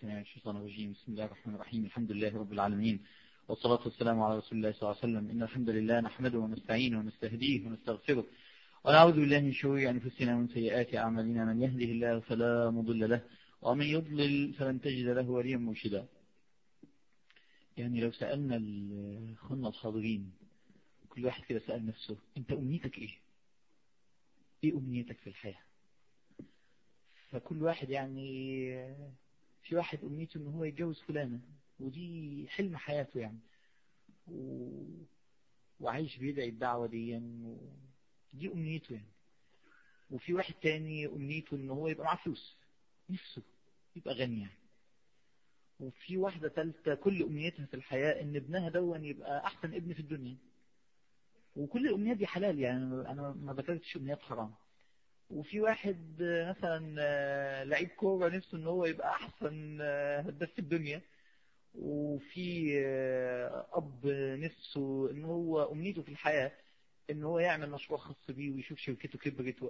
السميع الشيطان الرجيم بسم الله الرحمن الرحيم الحمد لله رب العالمين والصلاة والسلام على رسول الله صلى الله عليه وسلم إن الحمد لله نحمده ونستعينه ونستهديه ونستغفره ونعوذ بالله من شرور أنفسنا ومن سيئات أعمالنا من يهده الله فلا مضل له ومن يضلل فلن تجد له وليا مرشدا يعني لو سألنا الخنا الحاضرين كل واحد كده سأل نفسه أنت أمنيتك إيه إيه أمنيتك في الحياة فكل واحد يعني في واحد أمنيته إن هو يتجوز فلانة ودي حلم حياته يعني و... وعايش بيدعي الدعوة دي يعني دي أمنيته يعني وفي واحد تاني أمنيته إن هو يبقى معاه فلوس نفسه يبقى غني يعني وفي واحدة ثالثة كل أمنيتها في الحياة إن ابنها دون يبقى أحسن ابن في الدنيا وكل الأمنيات دي حلال يعني أنا ما ذكرتش أمنيات حرام وفي واحد مثلا لعيب كورة نفسه ان هو يبقى احسن هداف في الدنيا وفي اب نفسه ان هو امنيته في الحياة ان هو يعمل مشروع خاص بيه ويشوف شركته كبرت و...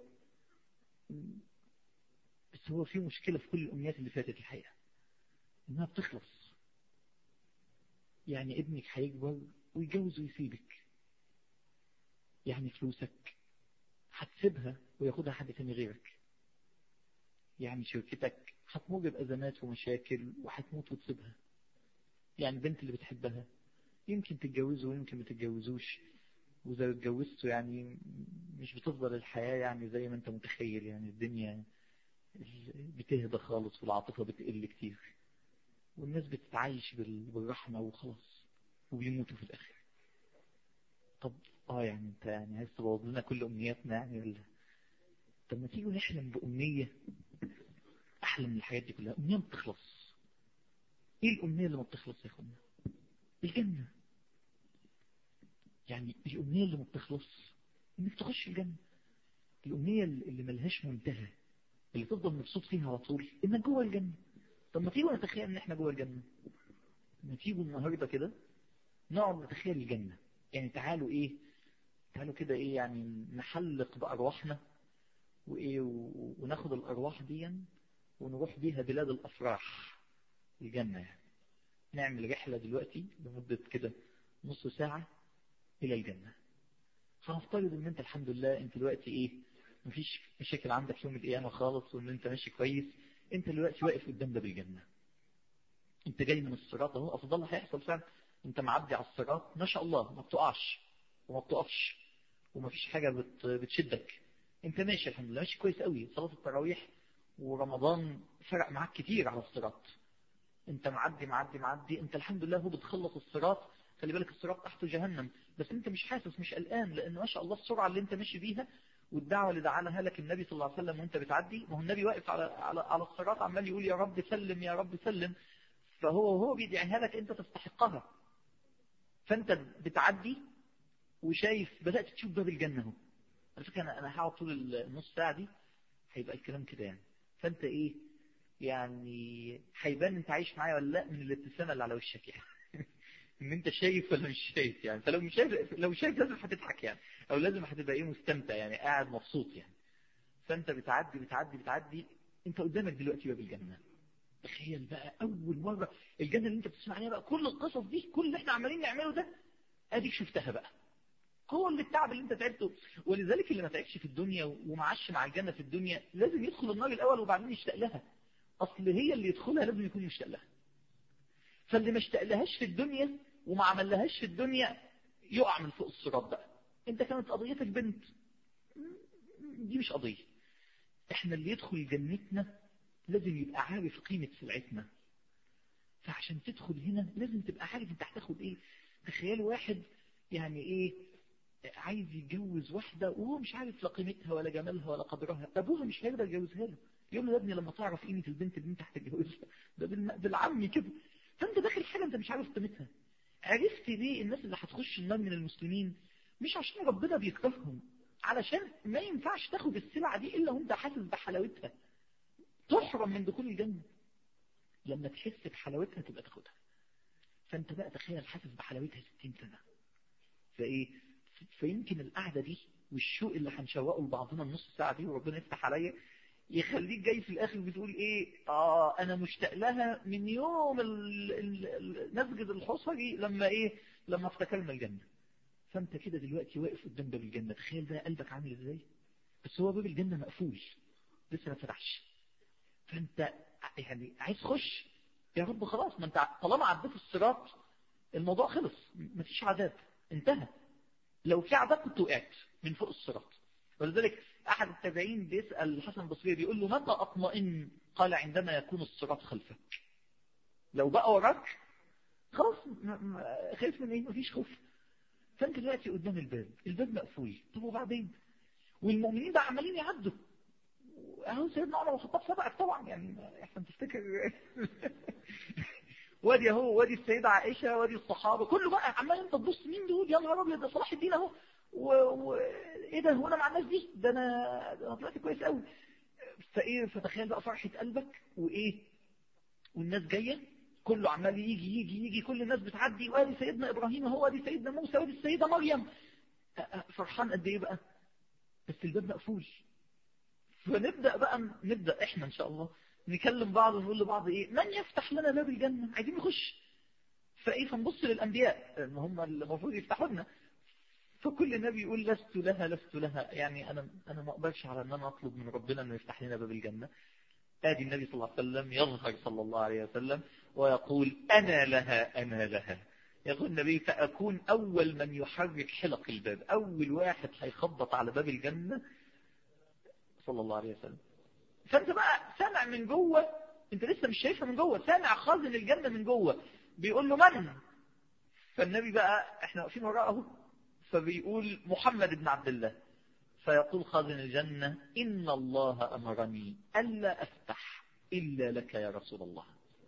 بس هو في مشكلة في كل الامنيات اللي فاتت الحقيقة انها بتخلص يعني ابنك هيكبر ويجوز ويسيبك يعني فلوسك هتسيبها وياخدها حد تاني غيرك يعني شركتك هتمر بأزمات ومشاكل وهتموت وتسيبها يعني البنت اللي بتحبها يمكن تتجوزوا ويمكن ما تتجوزوش وإذا اتجوزتوا يعني مش بتفضل الحياة يعني زي ما انت متخيل يعني الدنيا بتهدى خالص والعاطفة بتقل كتير والناس بتتعايش بالرحمة وخلاص وبيموتوا في الآخر طب اه يعني انت يعني عايز تبوظ لنا كل امنياتنا يعني ولا طب ما تيجوا نحلم بامنيه احلى من الحاجات دي كلها امنيه ما بتخلص ايه الامنيه اللي ما بتخلص يا اخوانا الجنه يعني الامنيه اللي ما بتخلص انك تخش الجنه الامنيه اللي ملهاش منتهى اللي تفضل مبسوط فيها على طول انك جوه الجنه طب ما تيجوا نتخيل ان احنا جوه الجنه ما تيجوا النهارده كده نقعد نتخيل الجنه يعني تعالوا ايه تعالوا كده ايه يعني نحلق بأرواحنا وايه وناخد الأرواح دي ونروح بيها بلاد الأفراح الجنة يعني نعمل رحلة دلوقتي لمدة كده نص ساعة إلى الجنة فنفترض ان انت الحمد لله انت دلوقتي ايه مفيش مشاكل عندك يوم القيامة خالص وان انت ماشي كويس انت دلوقتي واقف قدام باب الجنة انت جاي من الصراط اهو افضل هيحصل فعلا انت معدي على الصراط ما شاء الله ما بتقعش وما بتقفش وما فيش حاجة بت... بتشدك انت ماشي الحمد لله ماشي كويس قوي صلاة التراويح ورمضان فرق معاك كتير على الصراط انت معدي معدي معدي انت الحمد لله هو بتخلص الصراط خلي بالك الصراط تحته جهنم بس انت مش حاسس مش قلقان لان ما شاء الله السرعة اللي انت ماشي بيها والدعوة اللي دعاها لك النبي صلى الله عليه وسلم وانت بتعدي ما هو النبي واقف على على على الصراط عمال يقول يا رب سلم يا رب سلم فهو هو بيدعيها لك انت تستحقها فانت بتعدي وشايف بدأت تشوف باب الجنة اهو على فكرة أنا أنا هقعد طول النص ساعة دي هيبقى الكلام كده يعني فأنت إيه يعني هيبان أنت عايش معايا ولا لا من الابتسامة اللي على وشك يعني إن أنت شايف ولا مش شايف يعني فلو مش شايف لو شايف لازم هتضحك يعني أو لازم هتبقى إيه مستمتع يعني قاعد مبسوط يعني فأنت بتعدي بتعدي بتعدي أنت قدامك دلوقتي باب الجنة تخيل بقى أول مرة الجنة اللي أنت بتسمع عليها بقى كل القصص دي كل اللي إحنا عمالين نعمله ده أديك شفتها بقى هو اللي التعب اللي انت تعبته ولذلك اللي ما تعبش في الدنيا ومعش مع الجنة في الدنيا لازم يدخل النار الأول وبعدين يشتاق لها أصل هي اللي يدخلها لازم يكون مشتاق لها فاللي ما اشتاق لهاش في الدنيا وما عملهاش في الدنيا يقع من فوق الصراط بقى انت كانت قضيتك بنت دي مش قضية احنا اللي يدخل جنتنا لازم يبقى عارف قيمة سلعتنا فعشان تدخل هنا لازم تبقى عارف انت هتاخد ايه تخيل واحد يعني ايه عايز يتجوز واحدة وهو مش عارف لا قيمتها ولا جمالها ولا قدرها أبوها مش هيقدر يجوزها له يقول له يا ابني لما تعرف قيمة البنت اللي انت هتتجوزها ده بالعمي كده فانت داخل حاجة انت مش عارف قيمتها عرفت ليه الناس اللي هتخش النار من المسلمين مش عشان ربنا بيكرههم علشان ما ينفعش تاخد السلعة دي إلا وانت حاسس بحلاوتها تحرم من دخول الجنة لما تحس بحلاوتها تبقى تاخدها فانت بقى تخيل حاسس بحلاوتها 60 سنة فايه فيمكن القعدة دي والشوق اللي هنشوقه لبعضنا النص ساعة دي وربنا يفتح عليا يخليك جاي في الاخر بتقول ايه اه انا مشتاق لها من يوم المسجد الحصري لما ايه لما افتكرنا الجنة فانت كده دلوقتي واقف قدام باب الجنة تخيل بقى قلبك عامل ازاي بس هو باب الجنة مقفول لسه ما فتحش فانت يعني عايز تخش يا رب خلاص ما انت طالما عديت الصراط الموضوع خلص مفيش عذاب انتهى لو في عذاب كنت وقعت من فوق الصراط ولذلك أحد التابعين بيسأل الحسن البصري بيقول له متى أطمئن قال عندما يكون الصراط خلفك لو بقى وراك خلاص خايف من ايه مفيش خوف فانت دلوقتي قدام الباب الباب مقفول طب وبعدين والمؤمنين بقى عمالين يعدوا اهو سيدنا عمر الخطاب سبقك طبعا يعني احسن تفتكر وادي اهو وادي السيدة عائشة وادي الصحابة كله بقى عمال انت تبص مين دول يا نهار ابيض ده صلاح الدين اهو وايه ده هو انا مع الناس دي ده انا ده انا طلعت كويس قوي فايه فتخيل بقى فرحة قلبك وايه والناس جاية كله عمال يجي يجي يجي كل الناس بتعدي وادي سيدنا ابراهيم هو وادي سيدنا موسى وادي السيدة مريم فرحان قد ايه بقى بس الباب مقفول فنبدأ بقى نبدأ احنا ان شاء الله نكلم بعض ونقول لبعض ايه من يفتح لنا باب الجنة عايزين نخش فايه فنبص للانبياء هم المفروض يفتحوا لنا فكل نبي يقول لست لها لست لها يعني انا انا ما اقدرش على ان انا اطلب من ربنا انه يفتح لنا باب الجنة ادي النبي صلى الله عليه وسلم يظهر صلى الله عليه وسلم ويقول انا لها انا لها يقول النبي فاكون اول من يحرك حلق الباب اول واحد هيخبط على باب الجنة صلى الله عليه وسلم فانت بقى سامع من جوه انت لسه مش شايفها من جوه سامع خازن الجنة من جوه بيقول له من فالنبي بقى احنا واقفين وراءه فبيقول محمد بن عبد الله فيقول خازن الجنة إن الله أمرني ألا أفتح إلا لك يا رسول الله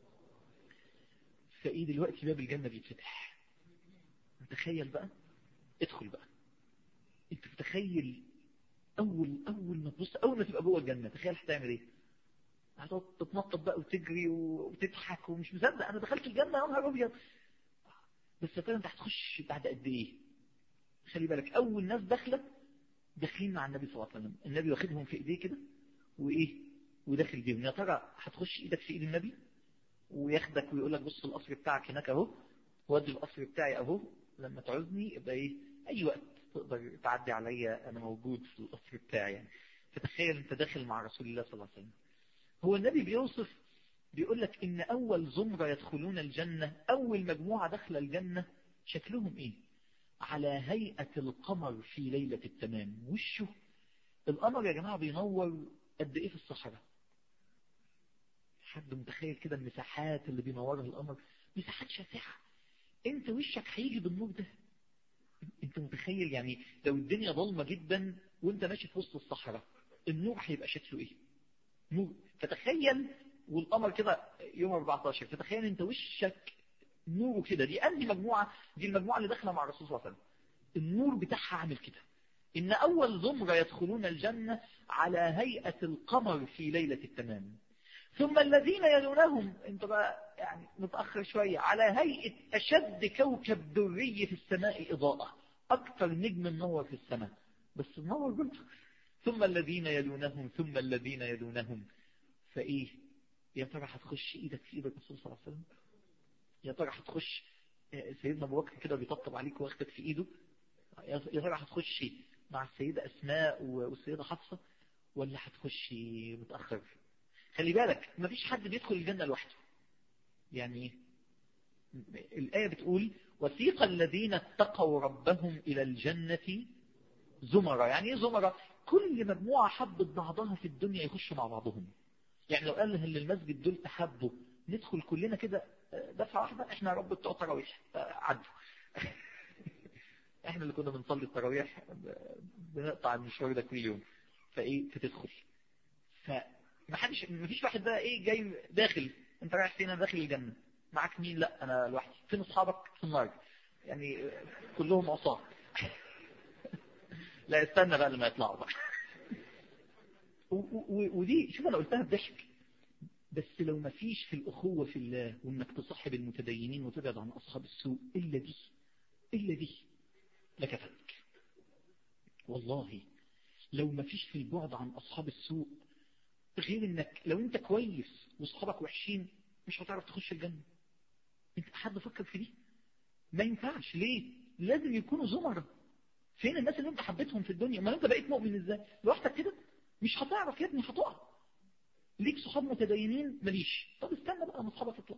فإيه دلوقتي باب الجنة بيتفتح تخيل بقى ادخل بقى انت تتخيل اول اول ما تبص اول ما تبقى جوه الجنه تخيل هتعمل ايه هتقعد تتنطط بقى وتجري وتضحك ومش مصدق انا دخلت الجنه يا نهار ابيض بس يا ترى انت هتخش بعد قد ايه خلي بالك اول ناس داخله داخلين مع النبي صلى الله عليه وسلم النبي واخدهم في ايديه كده وايه وداخل بيهم يا ترى هتخش ايدك في ايد النبي وياخدك ويقول لك بص القصر بتاعك هناك اهو ودي القصر بتاعي اهو لما تعوزني يبقى ايه اي وقت تقدر تعدي عليا انا موجود في القصر بتاعي يعني فتخيل انت داخل مع رسول الله صلى الله عليه وسلم هو النبي بيوصف بيقول لك ان اول زمرة يدخلون الجنة اول مجموعة داخله الجنة شكلهم ايه على هيئة القمر في ليلة التمام وشه القمر يا جماعة بينور قد ايه في الصحراء حد متخيل كده المساحات اللي بينورها القمر مساحات شاسعة انت وشك هيجي بالنور ده انت متخيل يعني لو الدنيا ظلمة جدا وانت ماشي في وسط الصحراء النور هيبقى شكله ايه نور فتخيل والقمر كده يوم 14 فتخيل انت وشك نوره كده دي انهي مجموعة دي المجموعة اللي داخله مع الرسول صلى الله عليه وسلم النور بتاعها عامل كده ان اول زمرة يدخلون الجنة على هيئة القمر في ليلة التمام ثم الذين يلونهم انت بقى يعني متأخر شوية على هيئة أشد كوكب دري في السماء إضاءة أكثر نجم منور في السماء بس منور برضه ثم الذين يلونهم ثم الذين يلونهم فإيه يا ترى هتخش إيدك في إيد الرسول صلى الله عليه وسلم يا ترى هتخش سيدنا أبو بكر كده بيطبطب عليك واخدك في إيده يا ترى هتخشي مع السيدة أسماء والسيدة حفصة ولا هتخشي متأخر خلي بالك مفيش حد بيدخل الجنة لوحده يعني الآية بتقول وثيق الذين اتقوا ربهم إلى الجنة زمرة يعني ايه زمرة كل مجموعة حبت بعضها في الدنيا يخشوا مع بعضهم يعني لو قال ان المسجد دول تحبوا ندخل كلنا كده دفعة واحدة احنا يا رب بتوع تراويح عدوا احنا اللي كنا بنصلي التراويح بنقطع المشوار ده كل يوم فايه فتدخل فما حدش مفيش واحد بقى ايه جاي داخل انت رايح فين انا داخل الجنة معاك مين لا انا لوحدي فين اصحابك في النار يعني كلهم عصاه لا استنى بقى لما يطلعوا بقى ودي شوف انا قلتها بضحك بس لو ما فيش في الأخوة في الله وإنك تصحب المتدينين وتبعد عن أصحاب السوء إلا دي إلا دي لكفتك والله لو ما فيش في البعد عن أصحاب السوء غير انك لو انت كويس واصحابك وحشين مش هتعرف تخش الجنة انت حد فكر في دي ما ينفعش ليه لازم يكونوا زمرة فين الناس اللي انت حبيتهم في الدنيا ما انت بقيت مؤمن ازاي لوحدك كده مش هتعرف يا ابني هتقع ليك صحاب متدينين ماليش طب استنى بقى ما اصحابك يطلعوا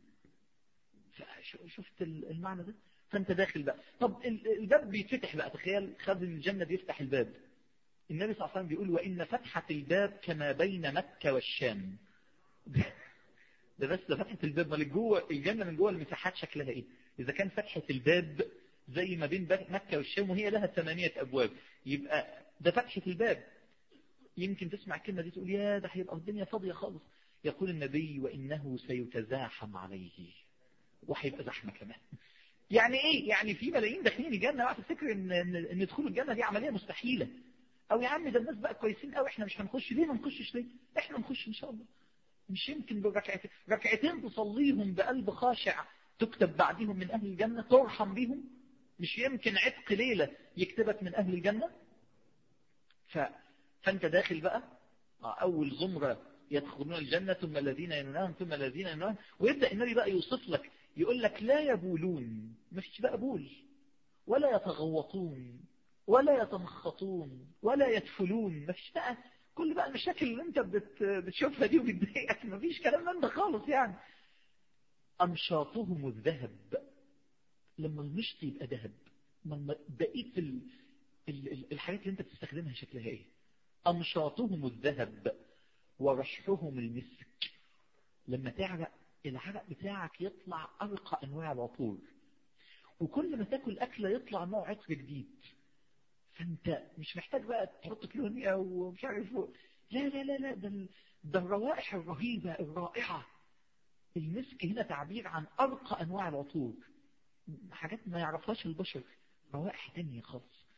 شفت المعنى ده فانت داخل بقى طب الباب بيتفتح بقى تخيل خازن الجنة بيفتح الباب النبي صلى الله عليه وسلم بيقول وإن فتحة الباب كما بين مكة والشام ده بس ده فتحة الباب ما جوه الجنة من جوه المساحات شكلها ايه إذا كان فتحة الباب زي ما بين مكة والشام وهي لها ثمانية أبواب يبقى ده فتحة الباب يمكن تسمع الكلمة دي تقول يا ده هيبقى الدنيا فاضية خالص يقول النبي وإنه سيتزاحم عليه وهيبقى زحمة كمان يعني ايه يعني في ملايين داخلين الجنة بقى تفتكر ان ان دخول الجنة دي عملية مستحيلة او يا عم ده الناس بقى كويسين قوي احنا مش هنخش ليه ما نخشش ليه احنا نخش ان شاء الله مش يمكن بركعتين ركعتين تصليهم بقلب خاشع تكتب بعدهم من اهل الجنة ترحم بيهم مش يمكن عتق ليلة يكتبك من اهل الجنة ف... فانت داخل بقى اول زمرة يدخلون الجنة ثم الذين ينونهم ثم الذين ينونهم ويبدأ النبي بقى يوصف لك يقول لك لا يبولون ما فيش بقى بول ولا يتغوطون ولا يتمخطون ولا يدفلون ما فيش بقى كل بقى المشاكل اللي انت بت بتشوفها دي وبتضايقك ما فيش كلام من ده خالص يعني أمشاطهم الذهب لما المشط يبقى ذهب لما بقيت ال... ال... الحاجات اللي انت بتستخدمها شكلها ايه أمشاطهم الذهب ورشحهم المسك لما تعرق العرق بتاعك يطلع أرقى أنواع العطور وكل ما تاكل أكلة يطلع نوع عطر جديد فأنت مش محتاج بقى تحط كلونيا ومش عارف لا لا لا لا ده, ده الروائح الرهيبة الرائعة المسك هنا تعبير عن أرقى أنواع العطور حاجات ما يعرفهاش البشر روائح تانية خالص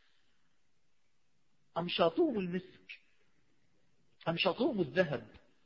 أمشاطهم المسك أمشاطهم الذهب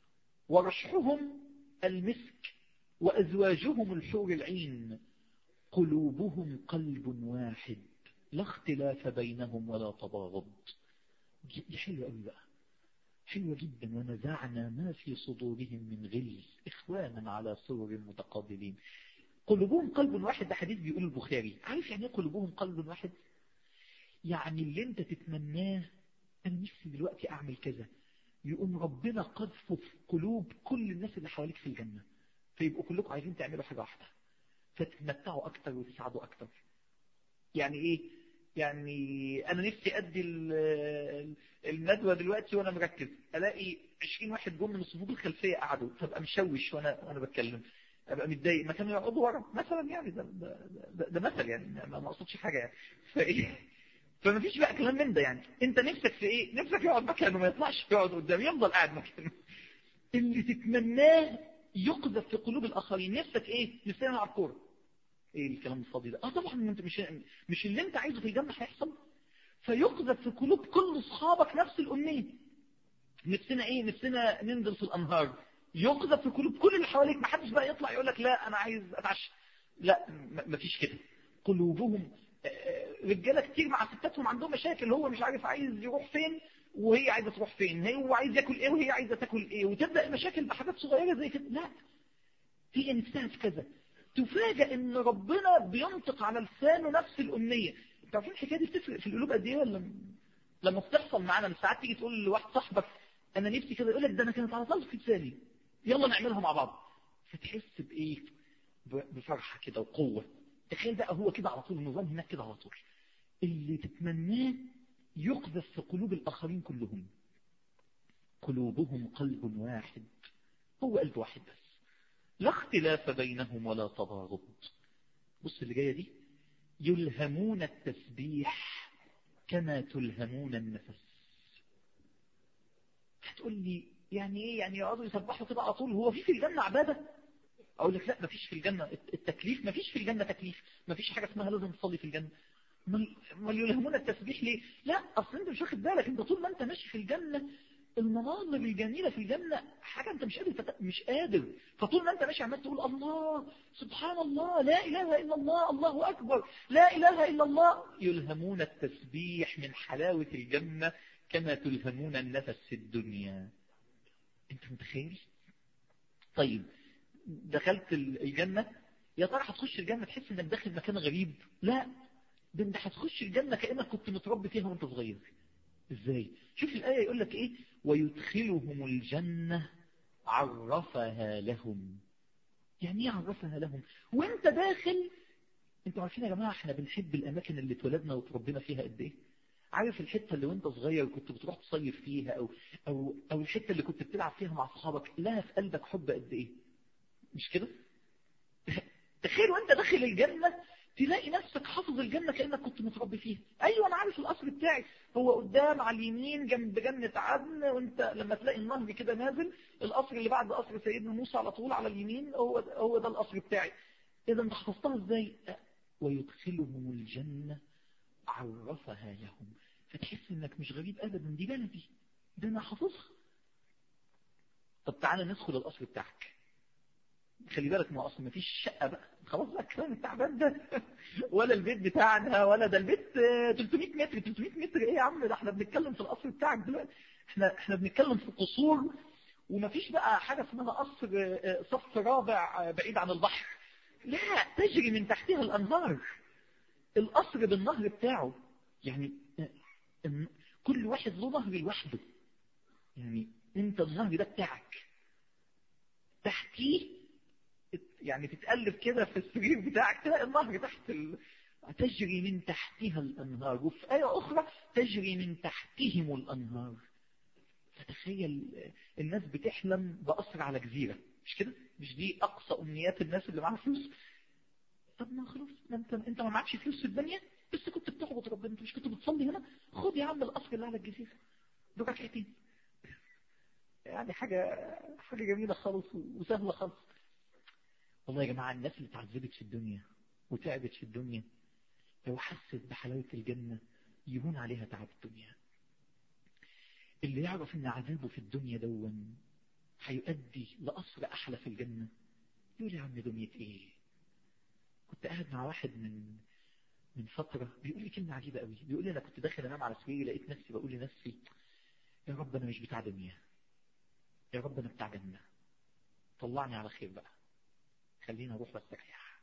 ورشحهم المسك وأزواجهم الحور العين قلوبهم قلب واحد لا اختلاف بينهم ولا تباغض دي حلوة قوي بقى حلوة جدا ونزعنا ما في صدورهم من غل إخوانا على سرر متقابلين قلوبهم قلب واحد ده حديث بيقول البخاري عارف يعني ايه قلوبهم قلب واحد يعني اللي انت تتمناه انا نفسي دلوقتي اعمل كذا يقوم ربنا قذف في قلوب كل الناس اللي حواليك في الجنة فيبقوا كلكم عايزين تعملوا حاجة واحدة فتتمتعوا أكتر وتسعدوا أكتر يعني إيه يعني أنا نفسي أدي الندوة دلوقتي وأنا مركز ألاقي 20 واحد جم من الصفوف الخلفية قعدوا فأبقى مشوش وأنا وأنا بتكلم أبقى متضايق ما كانوا يقعدوا ورا مثلا يعني ده, ده, ده, ده مثل يعني ما أقصدش حاجة يعني فإيه فما فيش بقى كلام من ده يعني انت نفسك في ايه نفسك يقعد مكانه ما يطلعش يقعد قدام يفضل قاعد مكانه اللي تتمناه يقذف في قلوب الاخرين نفسك ايه نفسنا نلعب كوره ايه الكلام الفاضي ده اه طبعا انت مش مش اللي انت عايزه في الجنه هيحصل فيقذف في قلوب كل اصحابك نفس الامنيه نفسنا ايه نفسنا ننزل في الانهار يقذف في قلوب كل اللي حواليك ما حدش بقى يطلع يقول لك لا انا عايز اتعشى لا ما فيش كده قلوبهم رجاله كتير مع ستاتهم عندهم مشاكل هو مش عارف عايز يروح فين وهي عايزه تروح فين هو عايز ياكل ايه وهي عايزه تاكل ايه وتبدا المشاكل بحاجات صغيره زي كده لا هي نفسها في كذا تفاجئ ان ربنا بينطق على لسانه نفس الامنيه انتوا عارفين الحكايه دي بتفرق في القلوب قد ايه ولا لما بتحصل معانا ساعات تيجي تقول لواحد صاحبك انا نفسي كده يقول لك ده انا كانت على طول في لساني يلا نعملها مع بعض فتحس بايه بفرحه كده وقوه تخيل بقى هو كده على طول النظام هناك كده على طول اللي تتمناه يقذف في قلوب الآخرين كلهم قلوبهم قلب واحد هو قلب واحد بس لا اختلاف بينهم ولا تضارب بص اللي جاية دي يلهمون التسبيح كما تلهمون النفس هتقول لي يعني ايه يعني يقعدوا يسبحوا كده على طول هو في في الجنة عبادة اقول لك لا مفيش في الجنة التكليف مفيش في الجنة تكليف مفيش حاجة اسمها لازم تصلي في الجنة ما يلهمون التسبيح ليه لا اصل انت مش واخد بالك انت طول ما انت ماشي في الجنة المناظر الجميلة في الجنة حاجة انت مش قادر فت... مش قادر فطول ما انت ماشي عمال تقول الله سبحان الله لا اله الا الله الله اكبر لا اله الا الله يلهمون التسبيح من حلاوة الجنة كما تلهمون النفس في الدنيا انت متخيل طيب دخلت الجنة يا ترى هتخش الجنة تحس انك داخل مكان غريب لا ده انت هتخش الجنة كأنك كنت متربي فيها وانت صغير ازاي شوف الآية يقول لك ايه ويدخلهم الجنة عرفها لهم يعني ايه عرفها لهم وانت داخل انتوا عارفين يا جماعة احنا بنحب الاماكن اللي اتولدنا وتربينا فيها قد ايه عارف الحتة اللي وانت صغير كنت بتروح تصيف فيها او او او الحتة اللي كنت بتلعب فيها مع اصحابك لها في قلبك حب قد ايه مش كده تخيل وانت داخل الجنة تلاقي نفسك حافظ الجنة كأنك كنت متربي فيها ايوه انا عارف القصر بتاعي هو قدام على اليمين جنب جنة عدن وانت لما تلاقي النهر كده نازل القصر اللي بعد قصر سيدنا موسى على طول على اليمين هو هو ده القصر بتاعي اذا انت حفظتها ازاي ويدخلهم الجنة عرفها لهم فتحس انك مش غريب ابدا دي بلدي ده انا حافظها طب تعالى ندخل القصر بتاعك خلي بالك ما اصلا مفيش شقه بقى خلاص بقى الكلام التعبان ده ولا البيت بتاعنا ولا ده البيت 300 متر 300 متر ايه يا عم ده احنا بنتكلم في القصر بتاعك دلوقتي احنا احنا بنتكلم في قصور ومفيش بقى حاجه اسمها قصر صف رابع بعيد عن البحر لا تجري من تحتها الانهار القصر بالنهر بتاعه يعني كل واحد له نهر لوحده يعني انت النهر ده بتاعك تحتيه يعني تتقلب كده في السرير بتاعك تلاقي النهر تحت ال... تجري من تحتها الأنهار وفي آية أخرى تجري من تحتهم الأنهار فتخيل الناس بتحلم بقصر على جزيرة مش كده مش دي أقصى أمنيات الناس اللي معاها فلوس طب ما خلاص ما انت انت ما معكش فلوس في الدنيا بس كنت بتعبد ربنا انت مش كنت بتصلي هنا خد يا عم القصر اللي على الجزيرة بركعتين يعني حاجة حاجة جميلة خالص وسهلة خالص والله يا جماعة الناس اللي تعذبت في الدنيا وتعبت في الدنيا لو حست بحلاوة الجنة يهون عليها تعب الدنيا اللي يعرف ان عذابه في الدنيا دون هيؤدي لأسر أحلى في الجنة يقول يا عم دنيا ايه كنت قاعد مع واحد من من فترة بيقول لي كلمة عجيبة قوي بيقول لي أنا كنت داخل أنام على سريري لقيت نفسي بقول لنفسي يا رب أنا مش بتاع دنيا يا رب أنا بتاع جنة طلعني على خير بقى خلينا نروح بس اريح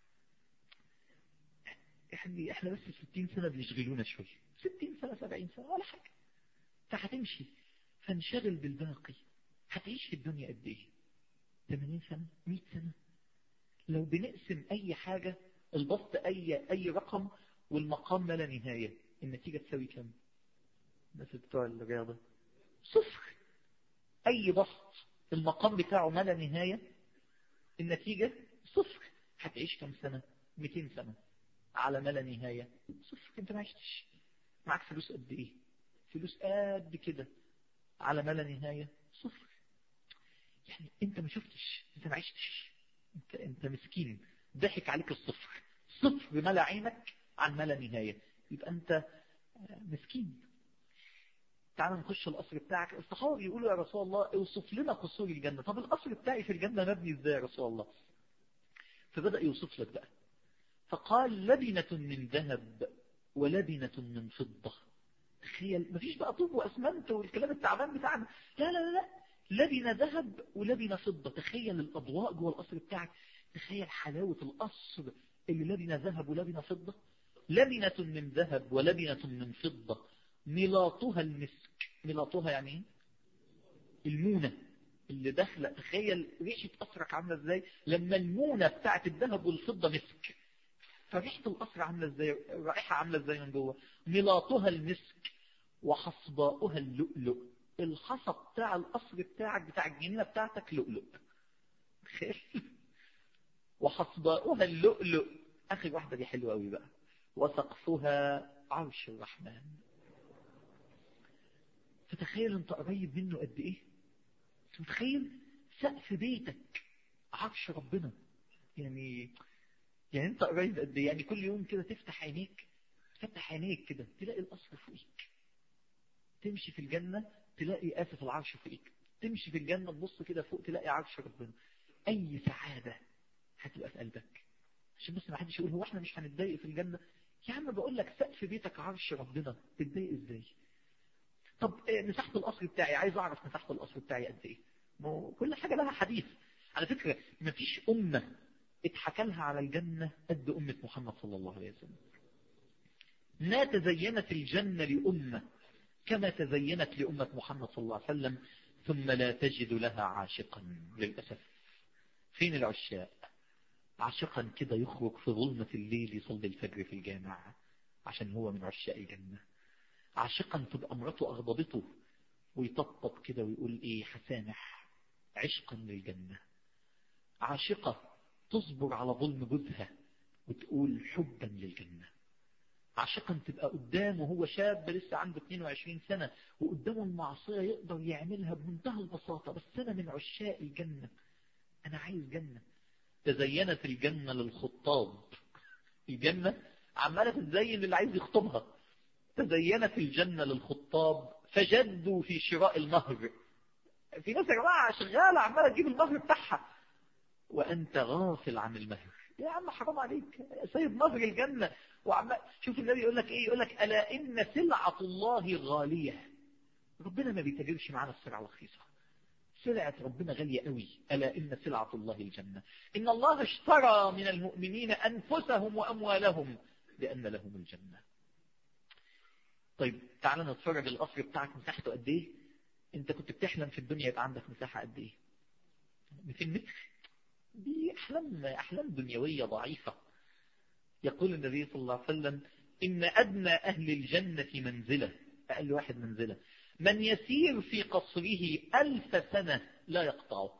احنا احنا بس 60 سنة بيشغلونا شوية 60 سنة 70 سنة ولا حاجة فهتمشي فانشغل بالباقي هتعيش في الدنيا قد ايه 80 سنة 100 سنة لو بنقسم اي حاجة البسط اي اي رقم والمقام ما لا نهاية النتيجة تساوي كم الناس بتوع الرياضة صفر اي بسط المقام بتاعه ما لا نهاية النتيجة صفر هتعيش كم سنة 200 سنة على ما لا نهاية صفر انت ما عشتش معك فلوس قد ايه فلوس قد كده على ما لا نهاية صفر يعني انت ما شفتش انت ما عشتش انت, انت مسكين ضحك عليك الصفر صفر ملا عينك عن ما لا نهاية يبقى انت مسكين تعال نخش القصر بتاعك الصحابة يقولوا يا رسول الله اوصف لنا قصور الجنة طب القصر بتاعي في الجنة مبني ازاي يا رسول الله فبدأ يوصف لك بقى فقال لبنة من ذهب ولبنة من فضة تخيل مفيش بقى طوب واسمنت والكلام التعبان بتاعنا لا لا لا لا لبنة ذهب ولبنة فضة تخيل الأضواء جوه القصر بتاعك تخيل حلاوة القصر اللي لبنة ذهب ولبنة فضة لبنة من ذهب ولبنة من فضة ملاطها المسك ملاطها يعني ايه المونة اللي داخله تخيل ريحة قصرك عاملة ازاي لما المونة بتاعت الذهب والفضة مسك فريحة القصر عاملة ازاي رائحة عاملة ازاي من جوه ملاطها المسك وحصباؤها اللؤلؤ الحصى بتاع القصر بتاعك بتاع الجنينة بتاعتك لؤلؤ تخيل وحصباؤها اللؤلؤ اخر واحدة دي حلوة قوي بقى وسقفها عرش الرحمن فتخيل انت قريب منه قد ايه متخيل سقف بيتك عرش ربنا يعني يعني انت قريب قد ايه يعني كل يوم كده تفتح عينيك تفتح عينيك كده تلاقي القصر فوقيك تمشي في الجنة تلاقي آسف العرش فوقيك تمشي في الجنة تبص كده فوق تلاقي عرش ربنا أي سعادة هتبقى في قلبك عشان بس ما حدش يقول هو احنا مش هنتضايق في الجنة يا عم بقول لك سقف بيتك عرش ربنا تتضايق ازاي طب مساحة القصر بتاعي عايز اعرف مساحة القصر بتاعي قد ايه كل حاجة لها حديث على فكرة مفيش أمة اتحكى لها على الجنة قد أمة محمد صلى الله عليه وسلم ما تزينت الجنة لأمة كما تزينت لأمة محمد صلى الله عليه وسلم ثم لا تجد لها عاشقا للأسف فين العشاء عاشقا كده يخرج في ظلمة الليل يصلي الفجر في الجامعة عشان هو من عشاء الجنة عاشقا تبقى امرته أغضبته ويطبطب كده ويقول ايه حسامح عشقا للجنة عاشقة تصبر على ظلم جوزها وتقول حبا للجنة عاشقا تبقى قدامه هو شاب لسه عنده 22 سنة وقدامه المعصية يقدر يعملها بمنتهى البساطة بس أنا من عشاق الجنة أنا عايز جنة تزينت الجنة للخطاب الجنة عمالة تزين للي عايز يخطبها تزينت الجنة للخطاب فجدوا في شراء المهر في ناس يا جماعة شغالة عمالة تجيب المهر بتاعها وأنت غافل عن المهر يا عم حرام عليك سيد مهر الجنة وعمال شوف النبي يقول لك ايه يقول لك ألا إن سلعة الله غالية ربنا ما بيتاجرش معانا السلعة الرخيصة سلعة ربنا غالية قوي ألا إن سلعة الله الجنة إن الله اشترى من المؤمنين أنفسهم وأموالهم لأن لهم الجنة طيب تعالى نتفرج القصر بتاعك مساحته قد ايه انت كنت بتحلم في الدنيا يبقى عندك مساحة قد ايه 200 متر دي أحلام أحلام دنيوية ضعيفة يقول النبي صلى الله عليه وسلم إن أدنى أهل الجنة منزلة أقل واحد منزلة من يسير في قصره ألف سنة لا يقطعه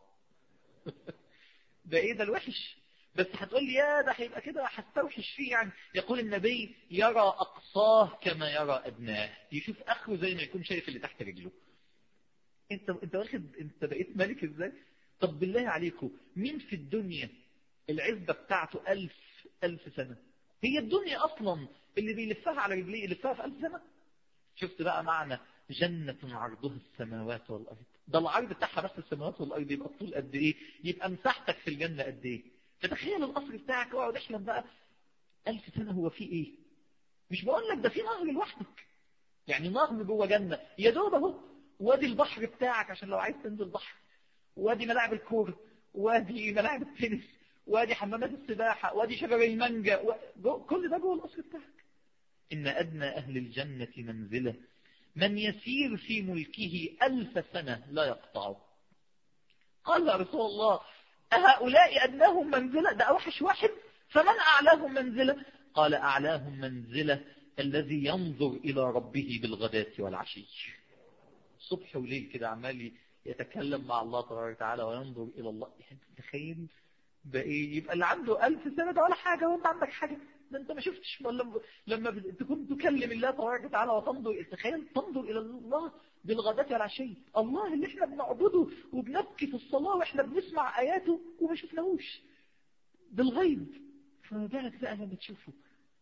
ده إيه ده الوحش بس هتقول لي يا ده هيبقى كده هستوحش فيه يعني يقول النبي يرى أقصاه كما يرى أدناه يشوف آخره زي ما يكون شايف اللي تحت رجله انت انت واخد انت بقيت ملك ازاي طب بالله عليكم مين في الدنيا العزبة بتاعته ألف ألف سنة هي الدنيا أصلا اللي بيلفها على رجليه يلفها في ألف سنة شفت بقى معنى جنة عرضها السماوات والأرض ده العرض بتاعها بس السماوات والأرض يبقى الطول قد إيه يبقى مساحتك في الجنة قد إيه فتخيل القصر بتاعك واقعد احلم بقى ألف سنة هو فيه إيه مش بقول لك ده في نهر لوحدك يعني نهر جوه جنة يا دوب اهو وادي البحر بتاعك عشان لو عايز تنزل بحر وادي ملاعب الكورة وادي ملاعب التنس وادي حمامات السباحة وادي شجر المانجا و... كل ده جوه القصر بتاعك إن أدنى أهل الجنة منزلة من يسير في ملكه ألف سنة لا يقطعه قال يا رسول الله أهؤلاء أدناهم منزلة ده أوحش واحد فمن أعلاهم منزلة قال أعلاهم منزلة الذي ينظر إلى ربه بالغداة والعشي صبح وليل كده عمال يتكلم مع الله تبارك وتعالى وينظر إلى الله انت تخيل ده ايه يبقى اللي عنده ألف سنة ده ولا حاجة وانت عندك حاجة ده انت ما شفتش لما لما تكون تكلم الله تبارك وتعالى وتنظر تخيل تنظر إلى الله بالغداة والعشي الله اللي احنا بنعبده وبنبكي في الصلاة واحنا بنسمع آياته وما شفناهوش بالغيب فما بالك بقى لما تشوفه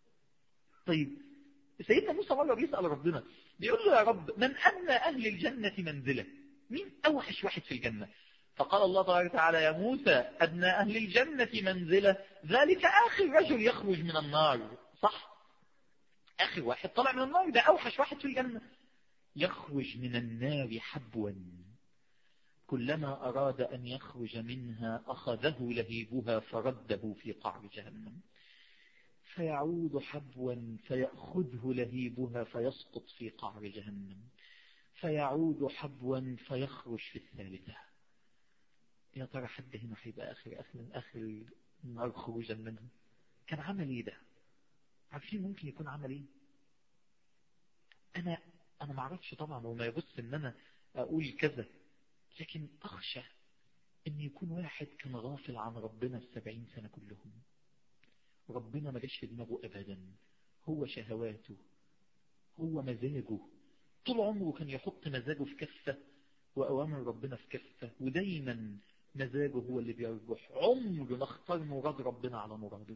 طيب سيدنا موسى مرة بيسأل ربنا بيقول له يا رب من أدنى أهل الجنة منزلة مين أوحش واحد في الجنة فقال الله تبارك وتعالى يا موسى أدنى أهل الجنة منزلة ذلك آخر رجل يخرج من النار صح آخر واحد طلع من النار ده أوحش واحد في الجنة يخرج من النار حبوا كلما أراد أن يخرج منها أخذه لهيبها فرده في قعر جهنم فيعود حبوا فيأخذه لهيبها فيسقط في قعر جهنم فيعود حبوا فيخرج في الثالثة يا ترى حد هنا هيبقى آخر آخر آخر النار خروجا منه كان عمل ايه ده عارفين ممكن يكون عمل ايه انا انا ما اعرفش طبعا وما يبص ان انا اقول كذا لكن اخشى ان يكون واحد كان غافل عن ربنا السبعين سنة كلهم ربنا ما جاش في دماغه ابدا هو شهواته هو مزاجه طول عمره كان يحط مزاجه في كفة وأوامر ربنا في كفة ودايما مزاجه هو اللي بيرجح عمر ما اختار مراد ربنا على مراده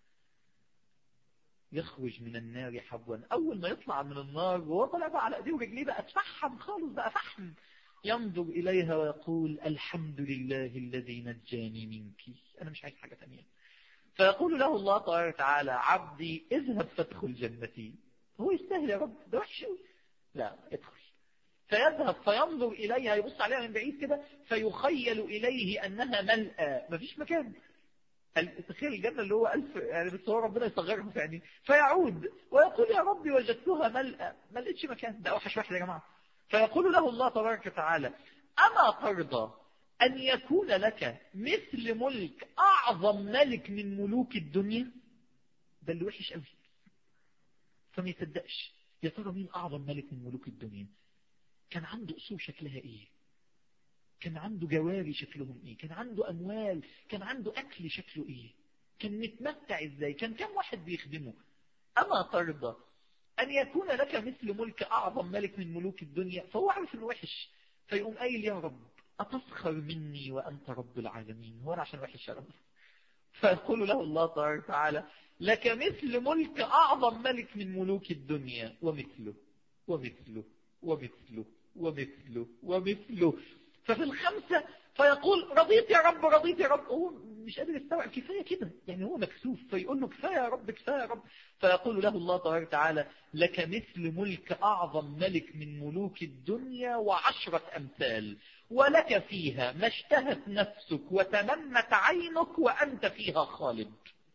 يخرج من النار حبوا أول ما يطلع من النار وهو طلع بقى على ايديه ورجليه بقى اتفحم خالص بقى فحم ينظر إليها ويقول الحمد لله الذي نجاني منك أنا مش عايز حاجة ثانيه فيقول له الله تبارك وتعالى عبدي اذهب فادخل جنتي هو يستاهل يا رب ده وحش لا ادخل فيذهب فينظر إليها يبص عليها من بعيد كده فيخيل إليه أنها ملأى مفيش مكان تخيل الجنة اللي هو ألف يعني بس هو ربنا يصغرها يعني فيعود ويقول يا ربي وجدتها ملأى ما لقيتش مكان ده أوحش واحد يا جماعة فيقول له الله تبارك وتعالى أما ترضى أن يكون لك مثل ملك أعظم ملك من ملوك الدنيا ده اللي وحش قوي فما يصدقش يا ترى مين أعظم ملك من ملوك الدنيا كان عنده أصول شكلها إيه كان عنده جواري شكلهم إيه كان عنده أموال كان عنده أكل شكله إيه كان متمتع إزاي كان كم واحد بيخدمه أما ترضى أن يكون لك مثل ملك أعظم ملك من ملوك الدنيا فهو عارف إنه وحش فيقوم قايل يا رب أتسخر مني وأنت رب العالمين هو أنا عشان وحش يا رب فيقول له الله تبارك وتعالى لك مثل ملك أعظم ملك من ملوك الدنيا ومثله ومثله ومثله ومثله ومثله ففي الخمسة فيقول رضيت يا رب رضيت يا رب هو مش قادر يستوعب كفاية كده يعني هو مكسوف فيقول له كفاية يا رب كفاية يا رب فيقول له الله تبارك وتعالى لك مثل ملك أعظم ملك من ملوك الدنيا وعشرة أمثال ولك فيها ما اشتهت نفسك وتمنت عينك وأنت فيها خالد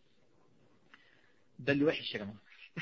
ده اللي وحش يا جماعة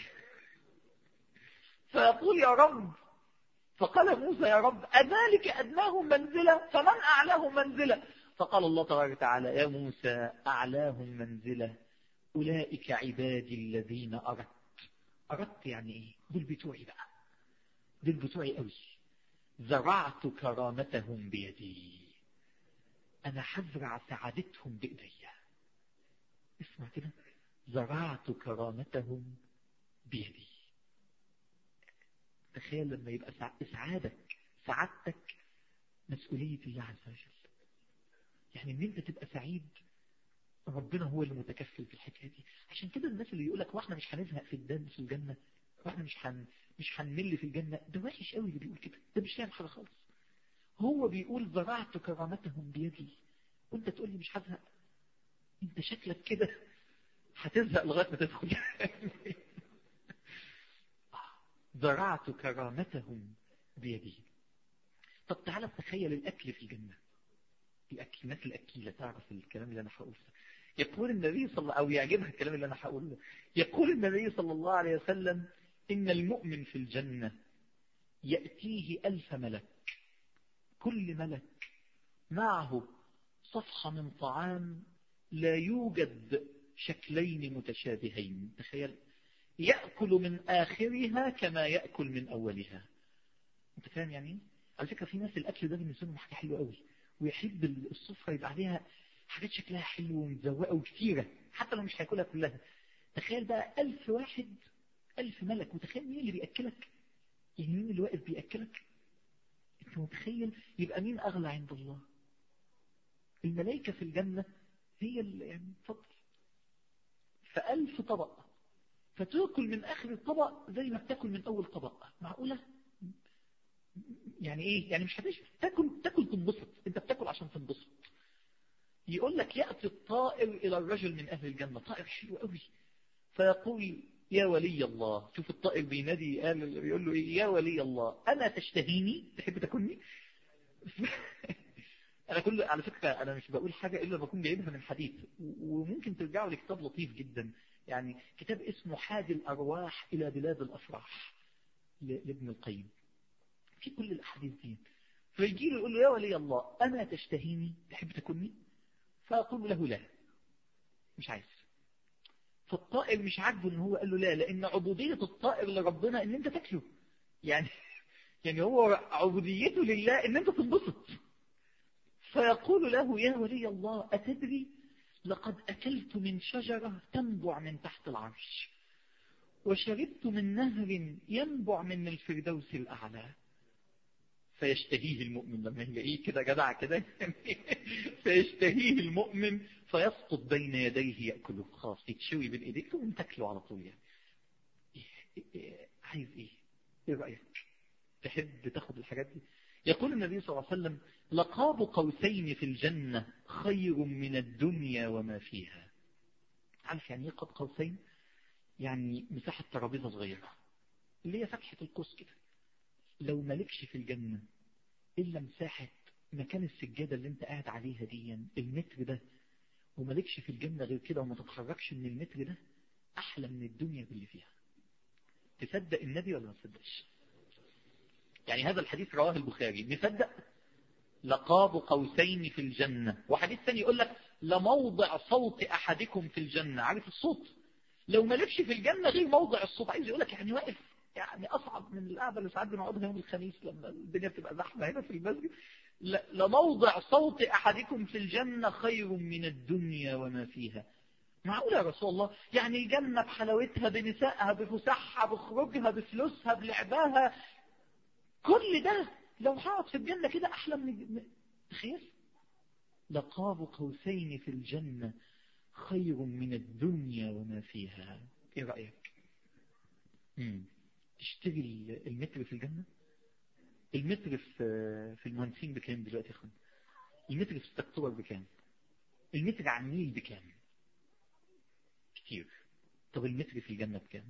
فيقول يا رب فقال موسى يا رب أذلك أدناه منزلة فمن أعلاه منزلة فقال الله تبارك وتعالى يا موسى أعلاهم منزلة أولئك عبادي الذين أردت أردت يعني إيه دول بتوعي بقى دول بتوعي قوي زرعت كرامتهم بيدي أنا حزرع سعادتهم بإيدي اسمع كده زرعت كرامتهم بيدي تخيل لما يبقى إسعادك سعادتك مسؤولية الله عز وجل يعني ان انت تبقى سعيد ربنا هو اللي متكفل في الحكاية دي عشان كده الناس اللي يقولك واحنا مش هنزهق في الدم في الجنة واحنا مش هن مش هنمل في الجنة ده وحش قوي اللي بيقول كده ده مش فاهم حاجة خالص هو بيقول زرعت كرامتهم بيدي وانت تقول لي مش هزهق انت شكلك كده هتزهق لغاية ما تدخل زرعت كرامتهم بيدي طب تعالى تخيل الأكل في الجنة الأكل الناس الأكيلة تعرف الكلام اللي أنا هقوله يقول النبي صلى الله أو يعجبها الكلام اللي أنا هقوله يقول النبي صلى الله عليه وسلم إن المؤمن في الجنة يأتيه ألف ملك كل ملك معه صفحة من طعام لا يوجد شكلين متشابهين تخيل يأكل من آخرها كما يأكل من أولها أنت فاهم يعني على فكرة في ناس الأكل ده بالنسبة لهم حاجة حلوة قوي ويحب السفرة يبقى عليها حاجات شكلها حلو ومزوقة وكثيرة حتى لو مش هياكلها كلها تخيل بقى ألف واحد ألف ملك وتخيل مين اللي بيأكلك يعني مين اللي واقف بيأكلك أنت متخيل يبقى مين أغلى عند الله الملائكة في الجنة هي اللي يعني تفضل فألف طبق فتاكل من آخر الطبق زي ما بتاكل من أول طبق معقولة يعني إيه يعني مش هتش تاكل تاكل تنبسط أنت بتاكل عشان تنبسط يقول لك يأتي الطائر إلى الرجل من أهل الجنة طائر حلو قوي فيقول يا ولي الله شوف الطائر بينادي قال بيقول له إيه يا ولي الله أنا تشتهيني تحب تاكلني أنا كل على فكرة أنا مش بقول حاجة إلا بكون جايبها من حديث وممكن ترجعوا لكتاب لطيف جدا يعني كتاب اسمه حاد الأرواح إلى بلاد الأفراح لابن القيم في كل الأحاديث دي فيجي له يقول له يا ولي الله أنا تشتهيني تحب تكوني فأقول له لا مش عايز فالطائر مش عاجبه ان هو قال له لا لان عبودية الطائر لربنا ان انت تاكله يعني يعني هو عبوديته لله ان انت تنبسط فيقول له يا ولي الله أتدري لقد أكلت من شجرة تنبع من تحت العرش وشربت من نهر ينبع من الفردوس الأعلى فيشتهيه المؤمن لما يلاقيه كده جدع كده فيشتهيه المؤمن فيسقط بين يديه يأكله خلاص يتشوي بين ايديك ثم تاكله على طول يعني إيه إيه عايز ايه ايه رأيك تحب تاخد الحاجات دي يقول النبي صلى الله عليه وسلم لقاب قوسين في الجنة خير من الدنيا وما فيها عارف يعني ايه قاب قوسين يعني مساحة ترابيزة صغيرة اللي هي فتحة القوس كده لو مالكش في الجنة إلا مساحة مكان السجادة اللي انت قاعد عليها دي المتر ده ومالكش في الجنة غير كده وما تتحركش من المتر ده أحلى من الدنيا باللي فيها تصدق النبي ولا ما تصدقش يعني هذا الحديث رواه البخاري نصدق لقاب قوسين في الجنة وحديث ثاني يقول لك لموضع صوت أحدكم في الجنة عارف الصوت لو مالكش في الجنة غير موضع الصوت عايز يقول لك يعني واقف يعني أصعب من القعدة اللي ساعات بنقعدها يوم الخميس لما الدنيا بتبقى زحمة هنا في المسجد لموضع صوت أحدكم في الجنة خير من الدنيا وما فيها معقول يا رسول الله يعني الجنة بحلاوتها بنسائها بفسحها بخروجها بفلوسها بلعبها كل ده لو هقعد في الجنة كده أحلى من تخيل لقاب قوسين في الجنة خير من الدنيا وما فيها ايه رأيك مم. تشتري المتر في الجنة المتر في في المهندسين بكام دلوقتي يا اخوان المتر في 6 اكتوبر بكام المتر على النيل بكام كتير طب المتر في الجنة بكام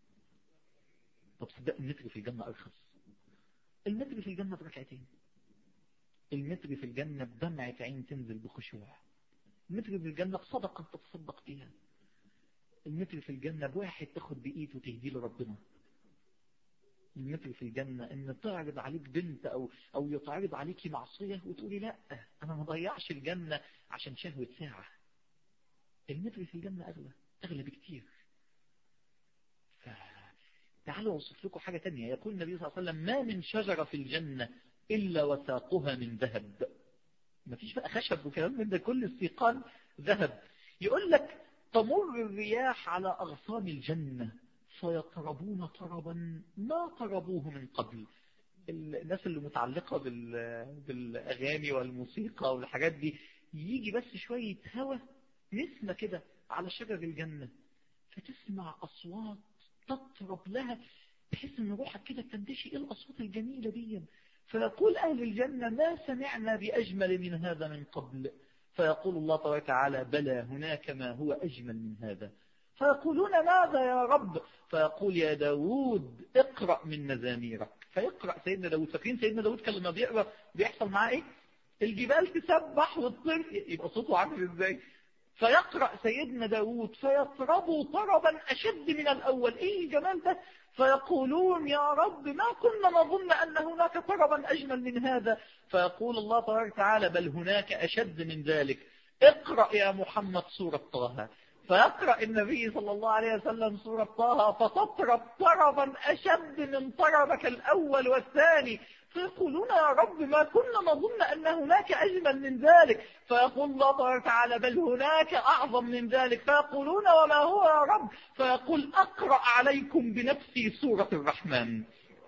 طب صدق المتر في الجنة أرخص المتر في الجنة بركعتين المتر في الجنة بدمعة عين تنزل بخشوع المتر في الجنة بصدقة تتصدق بيها المتر في الجنة بواحد تاخد بإيد وتهدي له ربنا المتر في الجنة ان تعرض عليك بنت او او يتعرض عليك معصية وتقولي لا انا ما ضيعش الجنة عشان شهوة ساعة المتر في الجنة اغلى اغلى بكتير تعالوا اوصف لكم حاجة تانية يقول النبي صلى الله عليه وسلم ما من شجرة في الجنة الا وساقها من ذهب ما فيش بقى خشب وكلام من ده كل السيقان ذهب يقول لك تمر الرياح على اغصان الجنة فيطربون طربا ما طربوه من قبل الناس اللي متعلقة بالأغاني والموسيقى والحاجات دي يجي بس شوية هوا نسمة كده على شجر الجنة فتسمع أصوات تطرب لها تحس ان روحك كده تندشي ايه الأصوات الجميلة دي فيقول أهل الجنة ما سمعنا بأجمل من هذا من قبل فيقول الله تبارك وتعالى بلى هناك ما هو أجمل من هذا فيقولون ماذا يا رب فيقول يا داود اقرأ من مزاميرك فيقرأ سيدنا داود فاكرين سيدنا داود كان لما بيقرأ بيحصل معاه ايه الجبال تسبح والطير يبقى صوته عامل ازاي فيقرأ سيدنا داود فيطربوا طربا أشد من الأول ايه الجمال ده فيقولون يا رب ما كنا نظن أن هناك طربا أجمل من هذا فيقول الله تبارك وتعالى بل هناك أشد من ذلك اقرأ يا محمد سورة طه فيقرأ النبي صلى الله عليه وسلم سورة طه فتطرب طربا أشد من طربك الأول والثاني فيقولون يا رب ما كنا نظن أن هناك أجمل من ذلك فيقول الله تبارك وتعالى بل هناك أعظم من ذلك فيقولون وما هو يا رب فيقول أقرأ عليكم بنفسي سورة الرحمن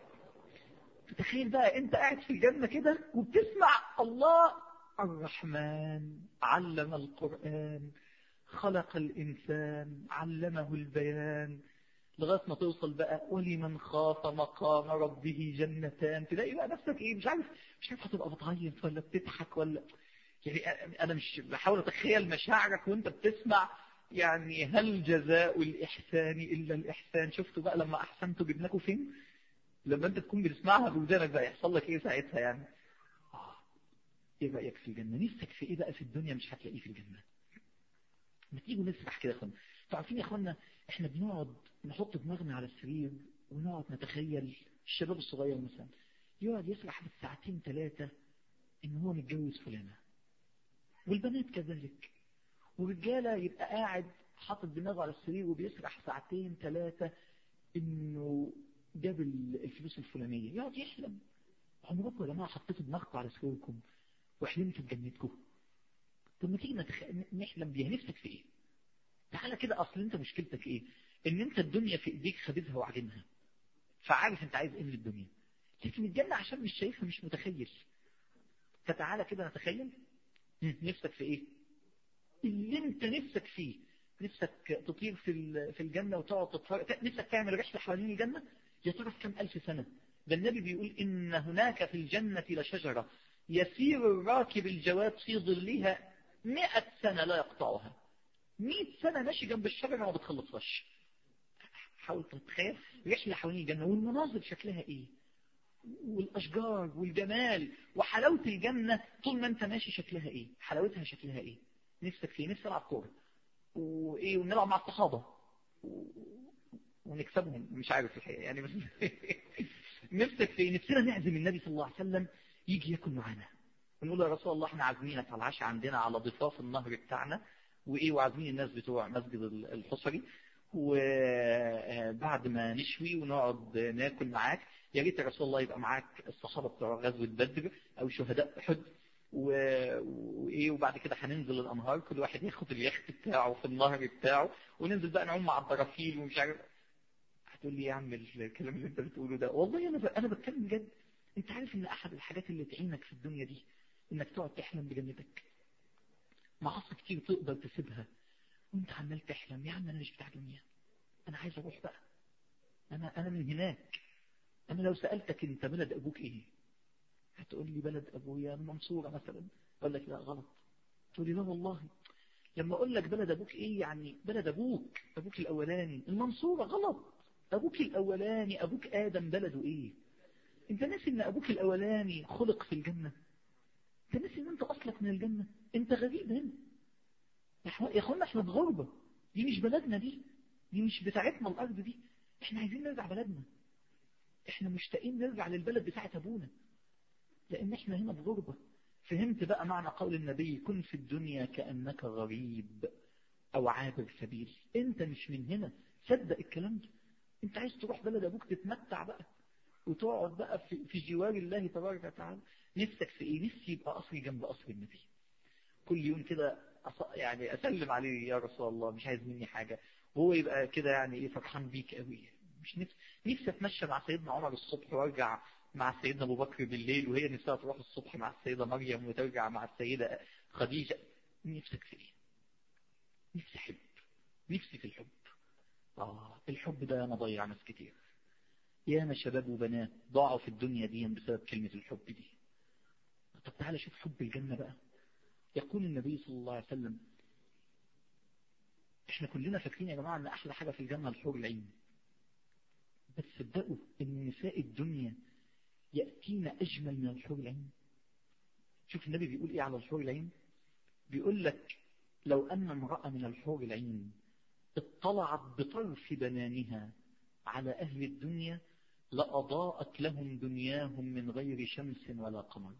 تخيل بقى أنت قاعد في الجنة كده وبتسمع الله الرحمن علم القرآن خلق الإنسان علمه البيان لغاية ما توصل بقى ولمن خاف مقام ربه جنتان تلاقي بقى نفسك ايه مش عارف مش عارف هتبقى بتعيط ولا بتضحك ولا يعني انا مش بحاول اتخيل مشاعرك وانت بتسمع يعني هل جزاء الإحسان إلا الإحسان شفتوا بقى لما أحسنتوا جبناكوا فين لما أنت تكون بتسمعها بودانك بقى يحصل لك إيه ساعتها يعني آه. إيه رأيك في الجنة نفسك في إيه بقى في الدنيا مش هتلاقيه في الجنة ما تيجوا نسرح كده يا اخوانا عارفين يا اخوانا احنا بنقعد نحط دماغنا على السرير ونقعد نتخيل الشباب الصغير مثلا يقعد يسرح بالساعتين ثلاثة ان هو متجوز فلانة والبنات كذلك ورجالة يبقى قاعد حاطط دماغه على السرير وبيسرح ساعتين ثلاثة انه جاب الفلوس الفلانية يقعد يحلم عمركم يا جماعة حطيتوا دماغكم على سريركم وحلمتوا بجنتكم طب ما تيجي نتخ... نحلم بيها نفسك في ايه تعالى كده اصل انت مشكلتك ايه ان انت الدنيا في ايديك خدتها وعجنها فعارف انت عايز ايه من الدنيا لكن الجنة عشان مش شايفها مش متخيل فتعالى كده نتخيل نفسك في ايه اللي انت نفسك فيه نفسك تطير في في الجنة وتقعد تتفرج نفسك تعمل رحلة حوالين الجنة يا ترى في كم ألف سنة ده النبي بيقول إن هناك في الجنة لشجرة يسير الراكب الجواد في ظلها مئة سنة لا يقطعها مئة سنة ماشي جنب الشجرة ما بتخلصهاش حاول تتخيل رحلة حوالين الجنة والمناظر شكلها ايه والأشجار والجمال وحلاوة الجنة طول ما انت ماشي شكلها ايه حلاوتها شكلها ايه نفسك فيه نفسي العب كورة وايه ونلعب مع الصحابة و... ونكسبهم مش عارف الحقيقة يعني بس نفسك فيه نفسنا نعزم النبي صلى الله عليه وسلم يجي ياكل معانا ونقول له يا رسول الله احنا عازمينك على العشاء عندنا على ضفاف النهر بتاعنا وايه وعازمين الناس بتوع مسجد الحصري وبعد ما نشوي ونقعد ناكل معاك يا ريت يا رسول الله يبقى معاك الصحابة بتوع غزوة بدر او شهداء احد وايه وبعد كده هننزل الانهار كل واحد ياخد اليخت بتاعه في النهر بتاعه وننزل بقى نعوم مع الدرافيل ومش عارف هتقول لي يا عم الكلام اللي انت بتقوله ده والله انا انا بتكلم جد انت عارف ان احد الحاجات اللي تعينك في الدنيا دي انك تقعد تحلم بجنتك معاصي كتير تقدر تسيبها وانت عمال تحلم يا عم انا مش بتاع دنيا انا عايز اروح بقى انا انا من هناك انا لو سألتك انت بلد ابوك ايه هتقول لي بلد ابويا المنصورة مثلا اقول لك لا غلط تقول لي لا والله لما اقول لك بلد ابوك ايه يعني بلد ابوك ابوك الاولاني المنصورة غلط ابوك الاولاني ابوك ادم بلده ايه انت ناسي ان ابوك الاولاني خلق في الجنة انت ناسي ان انت اصلك من الجنة انت غريب هنا يا اخوانا احنا في غربة دي مش بلدنا دي دي مش بتاعتنا الارض دي احنا عايزين نرجع بلدنا احنا مشتاقين نرجع للبلد بتاعت ابونا لان احنا هنا في غربة فهمت بقى معنى قول النبي كن في الدنيا كأنك غريب او عابر سبيل انت مش من هنا صدق الكلام ده انت عايز تروح بلد ابوك تتمتع بقى وتقعد بقى في, في جوار الله تبارك وتعالى نفسك في ايه نفسي يبقى قصري جنب قصر النبي كل يوم كده يعني اسلم عليه يا رسول الله مش عايز مني حاجة وهو يبقى كده يعني ايه فرحان بيك قوي مش نفسي نفسي اتمشى مع سيدنا عمر الصبح وارجع مع سيدنا ابو بكر بالليل وهي نفسها تروح الصبح مع السيدة مريم وترجع مع السيدة خديجة نفسك في ايه نفسي احب نفسي في الحب اه الحب ده انا ضيع ناس كتير ياما شباب وبنات ضاعوا في الدنيا دي بسبب كلمة الحب دي طب تعالى شوف حب الجنة بقى يقول النبي صلى الله عليه وسلم احنا كلنا فاكرين يا جماعة ان احلى حاجة في الجنة الحور العين بس صدقوا ان نساء الدنيا يأتين اجمل من الحور العين شوف النبي بيقول ايه على الحور العين بيقول لك لو ان امرأة من الحور العين اطلعت بطرف بنانها على اهل الدنيا لأضاءت لهم دنياهم من غير شمس ولا قمر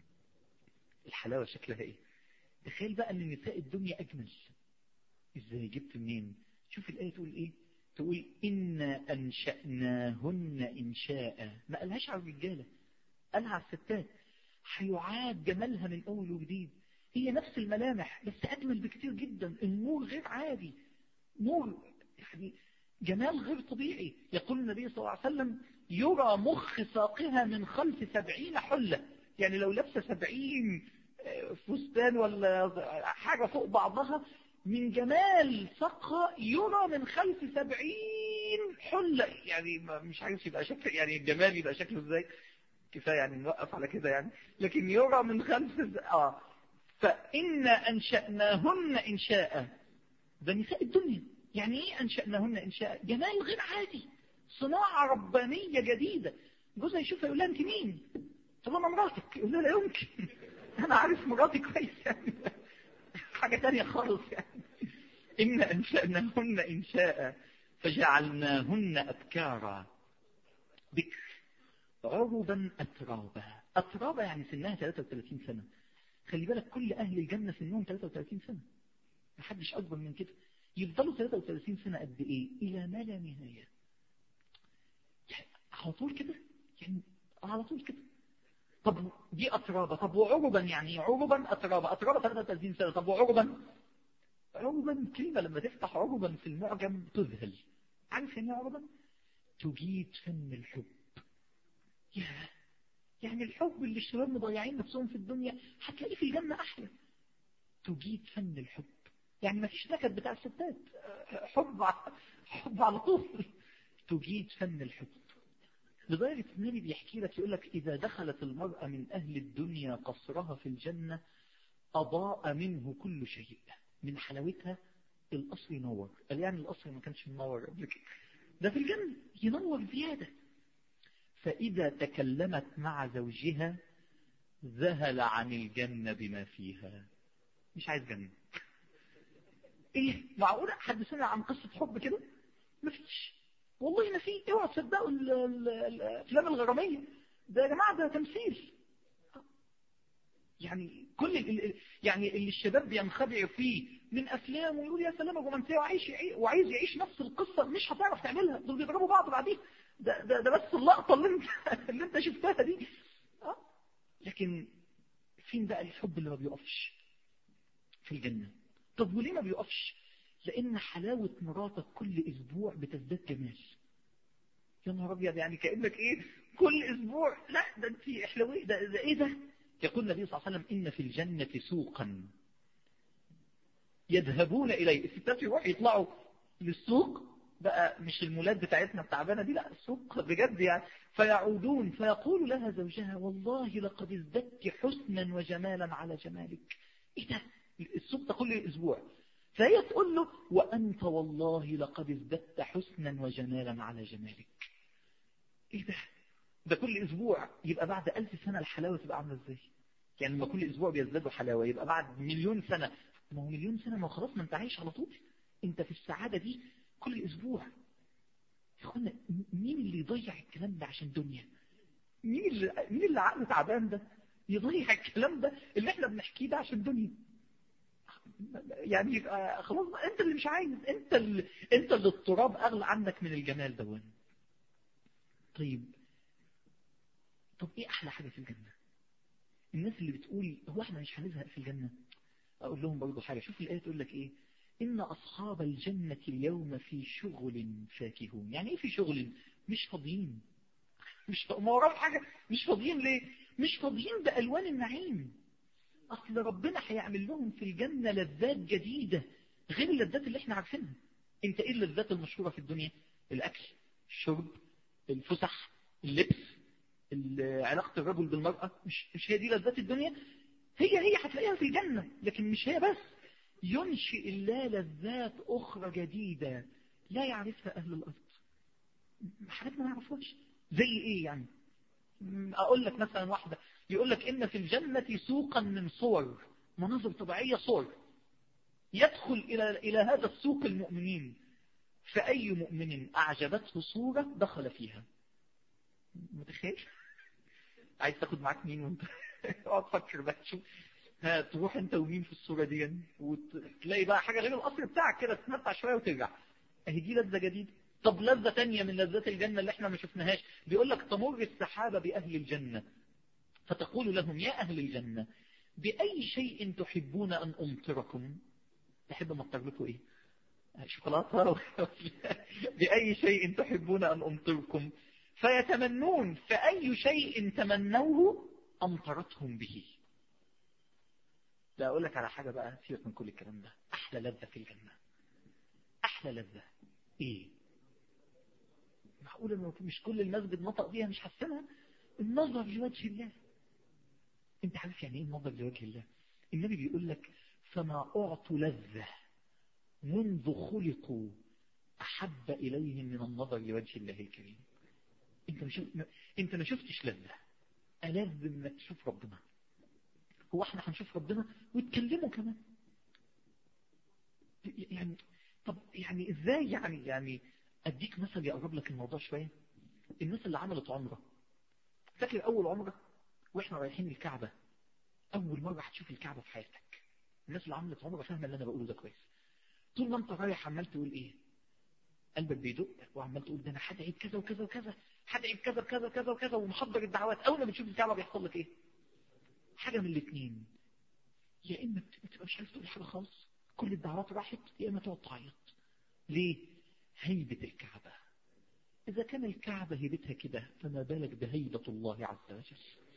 الحلاوة شكلها ايه تخيل بقى ان نساء الدنيا اجمل ازاي جبت منين شوف الآية تقول ايه تقول إنا أنشأناهن إنشاء ما قالهاش على الرجالة قالها على الستات هيعاد جمالها من أول وجديد هي نفس الملامح بس أجمل بكتير جدا النور غير عادي نور يعني جمال غير طبيعي يقول النبي صلى الله عليه وسلم يرى مخ ساقها من خلف سبعين حلة يعني لو لابسه سبعين فستان ولا حاجة فوق بعضها من جمال ساقها يرى من خلف سبعين حلة يعني مش عارف يبقى شكل يعني الجمال يبقى شكله ازاي كفاية يعني نوقف على كده يعني لكن يرى من خلف اه فإنا أنشأناهن إنشاء ده نساء الدنيا يعني ايه أنشأناهن إنشاء جمال غير عادي صناعة ربانية جديدة جوزها يشوفها يقول لها انت مين طب انا مراتك يقول لها لا يمكن انا عارف مراتي كويس يعني حاجة تانية خالص يعني إن أنشأناهن إنشاء فجعلناهن أبكارا بكر عربا أترابا أترابا يعني سنها 33 سنة خلي بالك كل أهل الجنة سنهم 33 سنة محدش أكبر من كده يفضلوا 33 سنة قد إيه إلى ما لا نهاية يعني على طول كده يعني على طول كده طب دي أترابة طب وعربا يعني عربا أترابة أترابة 33 سنة طب وعربا عربا كلمة لما تفتح عربا في المعجم تذهل عارف يعني عربا تجيد فن الحب يا يعني الحب اللي الشباب مضيعين نفسهم في الدنيا هتلاقيه في الجنة أحلى تجيد فن الحب يعني ما فيش نكد بتاع الستات حب حب على طول تجيد فن الحب لدرجة النبي بيحكي لك يقول لك إذا دخلت المرأة من أهل الدنيا قصرها في الجنة أضاء منه كل شيء من حلاوتها القصر ينور قال يعني القصر ما كانش منور قبل كده ده في الجنة ينور زيادة فإذا تكلمت مع زوجها ذهل عن الجنة بما فيها مش عايز جنة ايه معقولة حد سمع عن قصة حب كده مفيش والله ما في اوعى تصدقوا الافلام الغرامية ده يا جماعة ده تمثيل يعني كل ال يعني اللي الشباب بينخدع فيه من افلام ويقول يا سلام رومانسيه وعايش وعايز يعيش نفس القصه مش هتعرف تعملها دول بيضربوا بعض بعدين ده ده, ده بس اللقطه اللي انت اللي انت شفتها دي اه لكن فين بقى الحب اللي ما بيقفش في الجنه طب وليه ما بيقفش لان حلاوه مراتك كل اسبوع بتزداد جمال يا نهار ابيض يعني كانك ايه كل اسبوع لا ده انت حلوه ده, ده ايه ده يقول النبي صلى الله عليه وسلم إن في الجنة سوقا يذهبون إليه الستات يروح يطلعوا للسوق بقى مش المولات بتاعتنا التعبانة دي لا السوق بجد يعني فيعودون فيقول لها زوجها والله لقد ازددت حسنا وجمالا على جمالك ايه ده السوق ده كل اسبوع فهي تقول له وأنت والله لقد ازددت حسنا وجمالا على جمالك ايه ده ده كل اسبوع يبقى بعد ألف سنة الحلاوة تبقى عاملة ازاي يعني لما كل اسبوع بيزدادوا حلاوة يبقى بعد مليون سنة ما هو مليون سنة ما خلاص ما انت عايش على طول انت في السعادة دي كل اسبوع يا اخوانا مين اللي يضيع الكلام ده عشان دنيا مين اللي مين اللي عقله تعبان ده يضيع الكلام ده اللي احنا بنحكيه ده عشان دنيا يعني يبقى خلاص انت اللي مش عايز انت اللي انت اللي التراب اغلى عنك من الجمال ده طيب طب ايه احلى حاجة في الجنة الناس اللي بتقول هو احنا مش هنزهق في الجنة اقول لهم برضو حاجة شوف الآية تقول لك ايه ان اصحاب الجنة اليوم في شغل فاكهون يعني ايه في شغل مش فاضيين مش ما وراهم حاجة مش فاضيين ليه مش فاضيين بألوان النعيم اصل ربنا هيعمل لهم في الجنة لذات جديدة غير اللذات اللي احنا عارفينها انت ايه اللذات المشهورة في الدنيا الاكل الشرب الفسح اللبس علاقة الرجل بالمرأة مش, مش هي دي لذات الدنيا هي هي هتلاقيها في الجنة لكن مش هي بس ينشئ الله لذات أخرى جديدة لا يعرفها أهل الأرض حاجات ما نعرفهاش زي إيه يعني أقول لك مثلا واحدة يقول لك إن في الجنة سوقا من صور مناظر طبيعية صور يدخل إلى إلى هذا السوق المؤمنين فأي مؤمن أعجبته صورة دخل فيها متخيل عايز تاخد معاك مين وانت اقعد فكر بقى تشوف تروح انت ومين في الصورة دي وتلاقي بقى حاجة غير القصر بتاعك كده تتمتع شوية وترجع اهي دي لذة جديدة طب لذة تانية من لذات الجنة اللي احنا ما شفناهاش بيقول لك تمر السحابة بأهل الجنة فتقول لهم يا أهل الجنة بأي شيء تحبون أن أمطركم تحب أمطر لكم إيه شوكولاتة بأي شيء تحبون أن أمطركم فيتمنون فأي شيء تمنوه أمطرتهم به لا أقول لك على حاجة بقى سيبك من كل الكلام ده أحلى لذة في الجنة أحلى لذة إيه معقول إنه مش كل المسجد نطق بيها مش حسنها النظر لوجه الله أنت عارف يعني إيه النظر لوجه الله النبي بيقول لك فما أعطوا لذة منذ خلقوا أحب إليهم من النظر لوجه الله الكريم انت ما شفت انت ما شفتش لذة ألذ انك تشوف ربنا هو احنا هنشوف ربنا ويتكلموا كمان يعني طب يعني ازاي يعني يعني اديك مثل يقرب لك الموضوع شوية الناس اللي عملت عمرة فاكر اول عمرة واحنا رايحين الكعبة اول مرة هتشوف الكعبة في حياتك الناس اللي عملت عمرة فاهمة اللي انا بقوله ده كويس طول ما انت رايح عمال تقول ايه قلبك بيدق وعمال تقول ده انا هدعي بكذا وكذا وكذا هدعي بكذا وكذا وكذا وكذا ومحضر الدعوات اول ما بتشوف الكعبه بيحصل لك ايه حاجه من الاثنين يا اما بتبقى مش عارف تقول حاجه خالص كل الدعوات راحت يا اما تقعد تعيط ليه هيبه الكعبه اذا كان الكعبه هيبتها كده فما بالك بهيبه الله عز وجل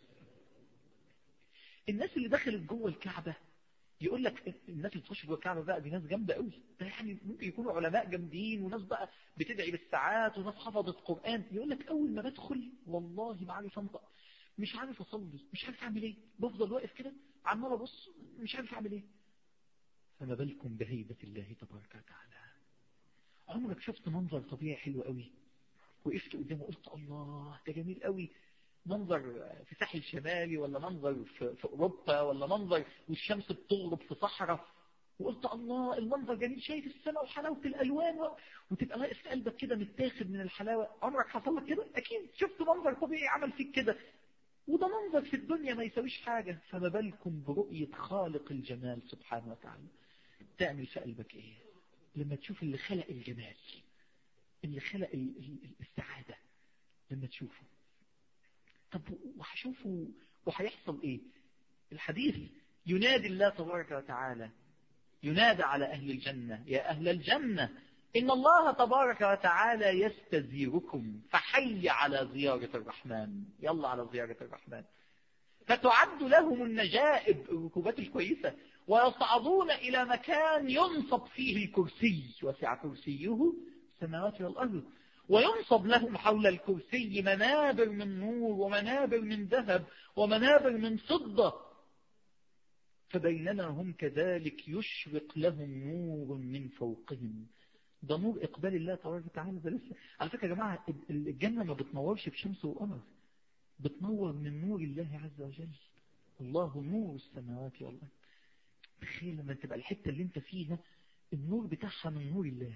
الناس اللي دخلت جوه الكعبه يقول لك الناس اللي تخش جوه الكعبه بقى دي ناس جامده قوي ده يعني ممكن يكونوا علماء جامدين وناس بقى بتدعي بالساعات وناس حفظت قران يقول لك اول ما بدخل والله ما عارف انطق مش عارف اصلي مش عارف اعمل ايه بفضل واقف كده عمال ابص مش عارف اعمل ايه فما بالكم بهيبه الله تبارك وتعالى عمرك شفت منظر طبيعي حلو قوي وقفت قدامه قلت الله ده جميل قوي منظر في ساحل شمالي ولا منظر في, في أوروبا ولا منظر والشمس بتغرب في صحراء وقلت الله المنظر جميل شايف السماء وحلاوة الألوان و... وتبقى واقف قلبك كده متاخد من الحلاوة عمرك حصل لك كده أكيد شفت منظر طبيعي عمل فيك كده وده منظر في الدنيا ما يسويش حاجة فما بالكم برؤية خالق الجمال سبحانه وتعالى تعمل في قلبك ايه لما تشوف اللي خلق الجمال اللي خلق السعادة لما تشوفه طب وهشوفه وهيحصل ايه الحديث ينادي الله تبارك وتعالى ينادى على أهل الجنة يا أهل الجنة إن الله تبارك وتعالى يستزيركم فحي على زيارة الرحمن يلا على زيارة الرحمن فتعد لهم النجائب الركوبات الكويسة ويصعدون إلى مكان ينصب فيه الكرسي وسع كرسيه السماوات والأرض وينصب لهم حول الكرسي منابر من نور ومنابر من ذهب ومنابر من فضة فبينما هم كذلك يشرق لهم نور من فوقهم ده نور إقبال الله تبارك وتعالى ده لسه على فكرة يا جماعة الجنة ما بتنورش بشمس وقمر بتنور من نور الله عز وجل الله نور السماوات والأرض تخيل لما تبقى الحتة اللي انت فيها النور بتاعها من نور الله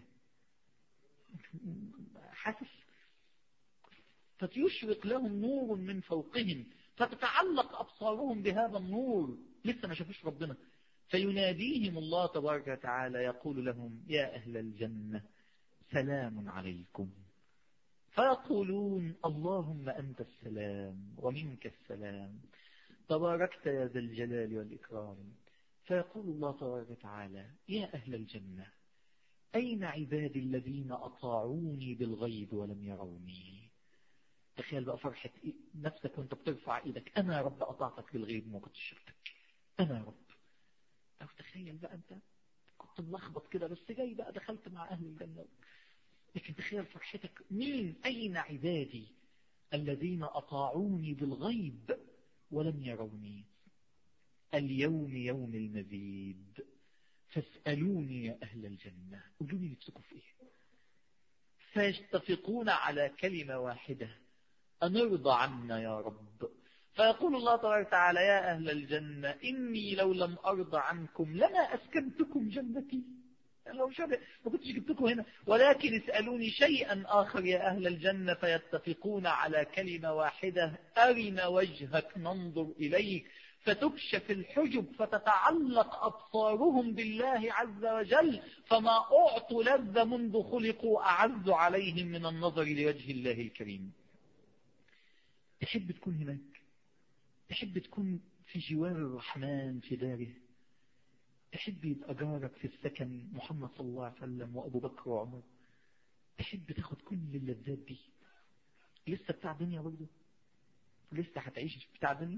حاسس فتيشرق لهم نور من فوقهم فتتعلق أبصارهم بهذا النور لسه ما شافوش ربنا فيناديهم الله تبارك وتعالى يقول لهم يا أهل الجنة سلام عليكم فيقولون اللهم أنت السلام ومنك السلام تباركت يا ذا الجلال والإكرام فيقول الله تبارك وتعالى يا أهل الجنة أين عبادي الذين أطاعوني بالغيب ولم يروني تخيل بقى فرحة نفسك وانت بترفع ايدك انا يا رب اطعتك بالغيب ما كنتش شفتك انا يا رب او تخيل بقى انت كنت ملخبط كده بس جاي بقى دخلت مع اهل الجنة لكن تخيل فرحتك مين اين عبادي الذين اطاعوني بالغيب ولم يروني اليوم يوم المزيد فاسألوني يا أهل الجنة قولوا لي نفسكم في إيه فيتفقون على كلمة واحدة أن ارضى عنا يا رب فيقول الله تبارك وتعالى يا أهل الجنة إني لو لم أرضى عنكم لما أسكنتكم جنتي لو شبه ما كنتش جبتكم هنا ولكن اسألوني شيئا آخر يا أهل الجنة فيتفقون على كلمة واحدة أرنا وجهك ننظر إليك فتكشف الحجب فتتعلق أبصارهم بالله عز وجل فما أعطوا لذة منذ خلقوا أعز عليهم من النظر لوجه الله الكريم تحب تكون هناك تحب تكون في جوار الرحمن في داره تحب يبقى جارك في السكن محمد صلى الله عليه وسلم وأبو بكر وعمر تحب تاخد كل اللذات دي لسه بتاع دنيا برضه لسه هتعيش بتاع دنيا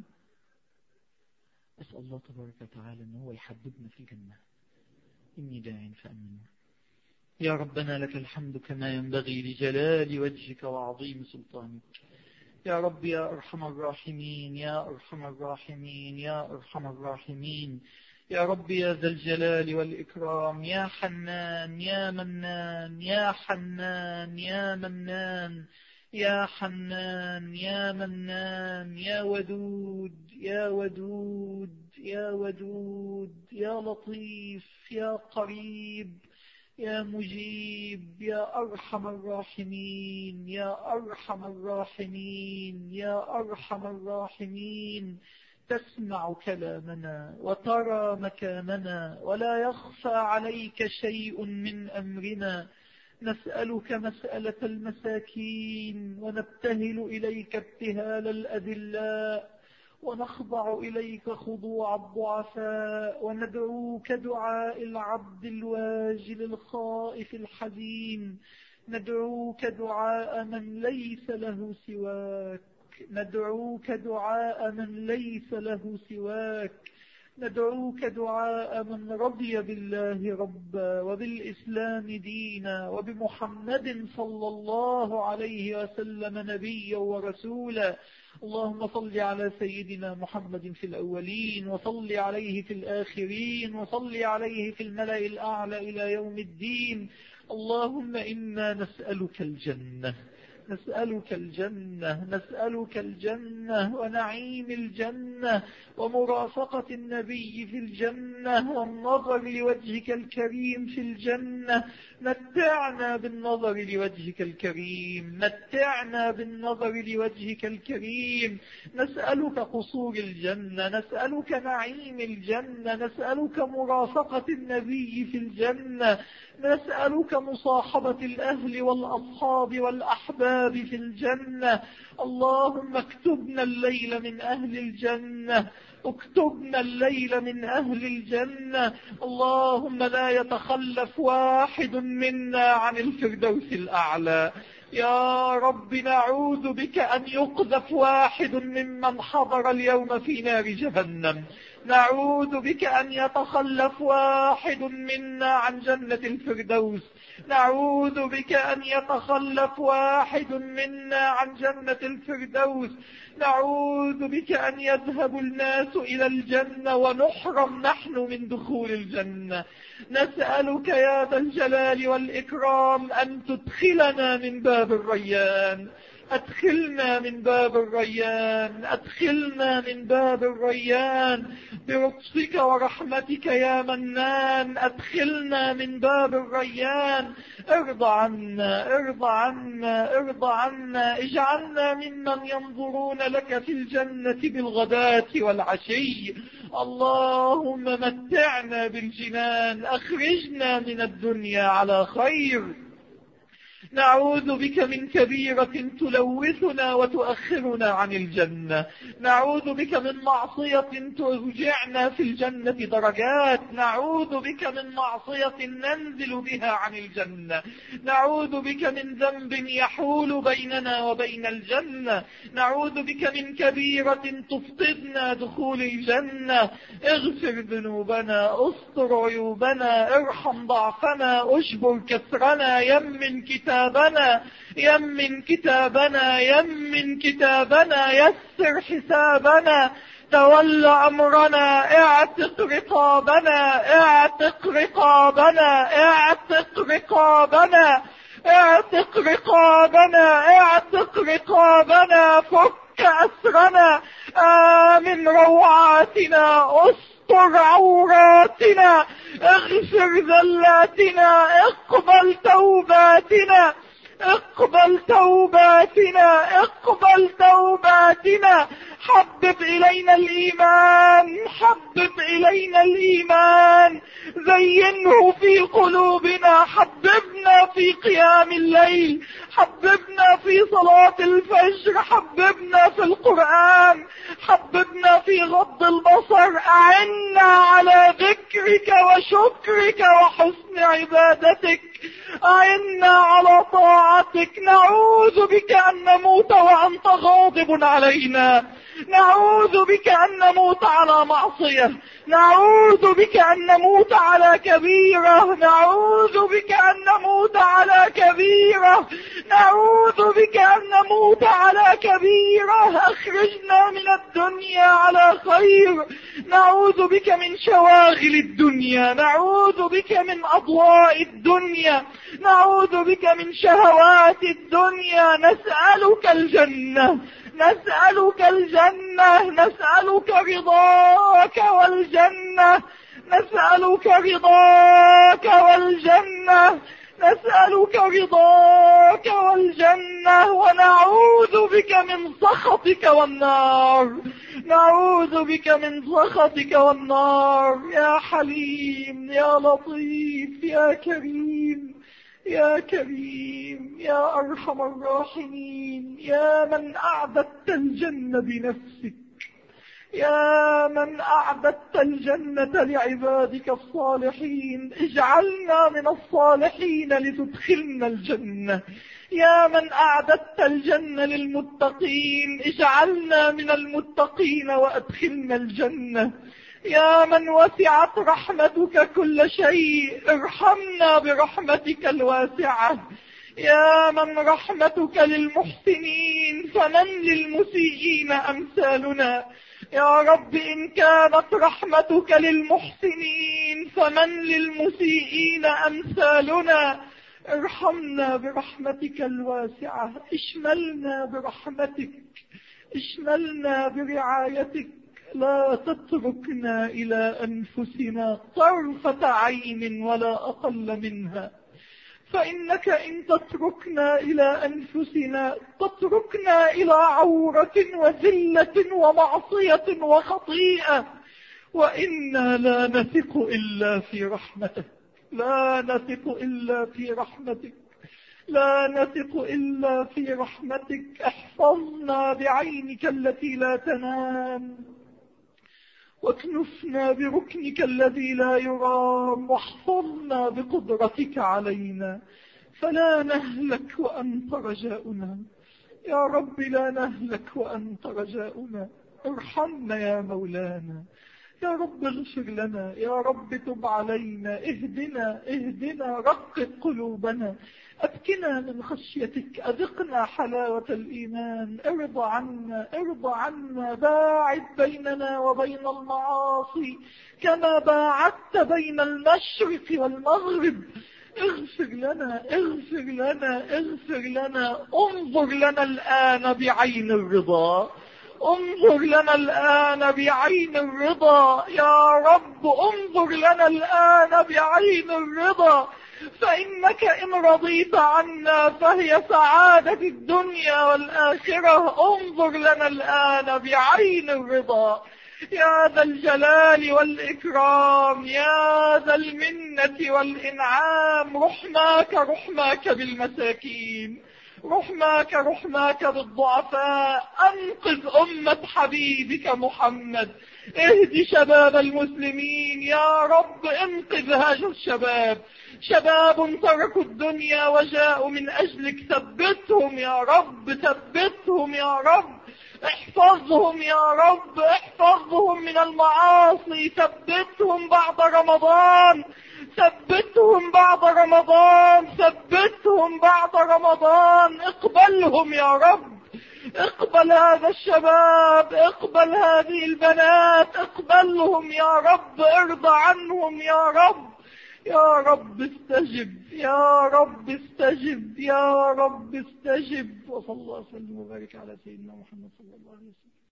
أسأل الله تبارك وتعالى أن هو يحببنا في الجنة إني داع فأمن يا ربنا لك الحمد كما ينبغي لجلال وجهك وعظيم سلطانك يا رب يا أرحم الراحمين يا أرحم الراحمين يا أرحم الراحمين يا رب يا ذا الجلال والإكرام يا حنان يا منان يا حنان يا منان يا حنان يا منان يا ودود يا ودود يا ودود يا لطيف يا قريب يا مجيب يا أرحم الراحمين يا أرحم الراحمين يا أرحم الراحمين تسمع كلامنا وترى مكاننا ولا يخفى عليك شيء من أمرنا نسألك مسألة المساكين ونبتهل إليك ابتهال الأذلاء ونخضع إليك خضوع الضعفاء وندعوك دعاء العبد الواجل الخائف الحزين ندعوك دعاء من ليس له سواك ندعوك دعاء من ليس له سواك ندعوك دعاء من رضي بالله ربا وبالإسلام دينا وبمحمد صلى الله عليه وسلم نبيا ورسولا اللهم صل على سيدنا محمد في الأولين وصل عليه في الآخرين وصل عليه في الملأ الأعلى إلى يوم الدين اللهم إنا نسألك الجنة نسألك الجنة نسألك الجنة ونعيم الجنة ومرافقة النبي في الجنة والنظر لوجهك الكريم في الجنة متعنا بالنظر لوجهك الكريم متعنا بالنظر لوجهك الكريم نسألك قصور الجنة نسألك نعيم الجنة نسألك مرافقة النبي في الجنة نسألك مصاحبة الأهل والأصحاب والأحباب في الجنة اللهم اكتبنا الليل من أهل الجنة اكتبنا الليل من أهل الجنة اللهم لا يتخلف واحد منا عن الفردوس الأعلى يا رب نعوذ بك أن يقذف واحد ممن حضر اليوم في نار جهنم نعوذ بك أن يتخلف واحد منا عن جنة الفردوس نعوذ بك أن يتخلف واحد منا عن جنة الفردوس نعوذ بك أن يذهب الناس إلى الجنة ونحرم نحن من دخول الجنة نسألك يا ذا الجلال والإكرام أن تدخلنا من باب الريان أدخلنا من باب الريان أدخلنا من باب الريان برقصك ورحمتك يا منان أدخلنا من باب الريان ارضى عنا ارضى عنا ارضى عنا اجعلنا ممن ينظرون لك في الجنة بالغداة والعشي اللهم متعنا بالجنان أخرجنا من الدنيا على خير نعوذ بك من كبيرة تلوثنا وتؤخرنا عن الجنة نعوذ بك من معصية ترجعنا في الجنة درجات نعوذ بك من معصية ننزل بها عن الجنة نعوذ بك من ذنب يحول بيننا وبين الجنة نعوذ بك من كبيرة تفقدنا دخول الجنة اغفر ذنوبنا استر عيوبنا ارحم ضعفنا اشبر كسرنا يمن كتابنا يمن كتابنا يمن كتابنا يسر حسابنا تول أمرنا اعتق رقابنا اعتق رقابنا اعتق رقابنا اعتق رقابنا اعتق رقابنا فك أسرنا آمن روعاتنا استر عوراتنا اغفر ذلاتنا اقبل توباتنا اقبل توباتنا اقبل توباتنا حبب إلينا الإيمان حبب إلينا الإيمان زينه في قلوبنا حببنا في قيام الليل حببنا في صلاة الفجر حببنا في القرآن حببنا في غض البصر أعنا على ذكرك وشكرك وحسن عبادتك أعنا على طاعتك نعوذ بك أن نموت وأنت غاضب علينا نعوذ بك أن نموت على معصية نعوذ بك أن نموت على كبيرة نعوذ بك أن نموت على كبيرة نعوذ بك أن نموت على كبيرة أخرجنا من الدنيا على خير نعوذ بك من شواغل الدنيا نعوذ بك من أضواء الدنيا نعوذ بك من شهوات الدنيا نسألك الجنة نسألك الجنة نسألك رضاك والجنة نسألك رضاك والجنة نسألك رضاك والجنة ونعوذ بك من سخطك والنار نعوذ بك من سخطك والنار يا حليم يا لطيف يا كريم يا كريم يا أرحم الراحمين يا من أعددت الجنة بنفسك يا من أعددت الجنة لعبادك الصالحين اجعلنا من الصالحين لتدخلنا الجنة يا من أعددت الجنة للمتقين اجعلنا من المتقين وأدخلنا الجنة يا من وسعت رحمتك كل شيء ارحمنا برحمتك الواسعة يا من رحمتك للمحسنين فمن للمسيئين أمثالنا يا رب إن كانت رحمتك للمحسنين فمن للمسيئين أمثالنا ارحمنا برحمتك الواسعة اشملنا برحمتك اشملنا برعايتك لا تتركنا إلى أنفسنا طرفة عين ولا أقل منها فإنك إن تتركنا إلى أنفسنا تتركنا إلى عورة وذلة ومعصية وخطيئة وإنا لا نثق إلا في رحمتك لا نثق إلا في رحمتك لا نثق إلا في رحمتك احفظنا بعينك التي لا تنام واكنفنا بركنك الذي لا يرام واحفظنا بقدرتك علينا فلا نهلك وأنت رجاؤنا يا رب لا نهلك وأنت رجاؤنا ارحمنا يا مولانا يا رب اغفر لنا يا رب تب علينا اهدنا اهدنا رقق قلوبنا أبكنا من خشيتك أذقنا حلاوة الإيمان ارضى عنا ارضى عنا باعد بيننا وبين المعاصي كما باعدت بين المشرق والمغرب اغفر لنا اغفر لنا اغفر لنا انظر لنا الآن بعين الرضا انظر لنا الآن بعين الرضا يا رب انظر لنا الآن بعين الرضا فإنك إن رضيت عنا فهي سعادة الدنيا والآخرة انظر لنا الآن بعين الرضا يا ذا الجلال والإكرام يا ذا المنة والإنعام رحماك رحماك بالمساكين رحماك رحماك بالضعفاء أنقذ أمة حبيبك محمد اهد شباب المسلمين يا رب انقذ هذا الشباب شباب تركوا الدنيا وجاءوا من أجلك ثبتهم يا رب ثبتهم يا رب احفظهم يا رب احفظهم من المعاصي ثبتهم بعد رمضان ثبتهم بعد رمضان ثبتهم بعد رمضان اقبلهم يا رب اقبل هذا الشباب اقبل هذه البنات اقبلهم يا رب ارضى عنهم يا رب يا رب استجب يا رب استجب يا رب استجب وصلى الله وسلم وبارك على سيدنا محمد صلى الله عليه وسلم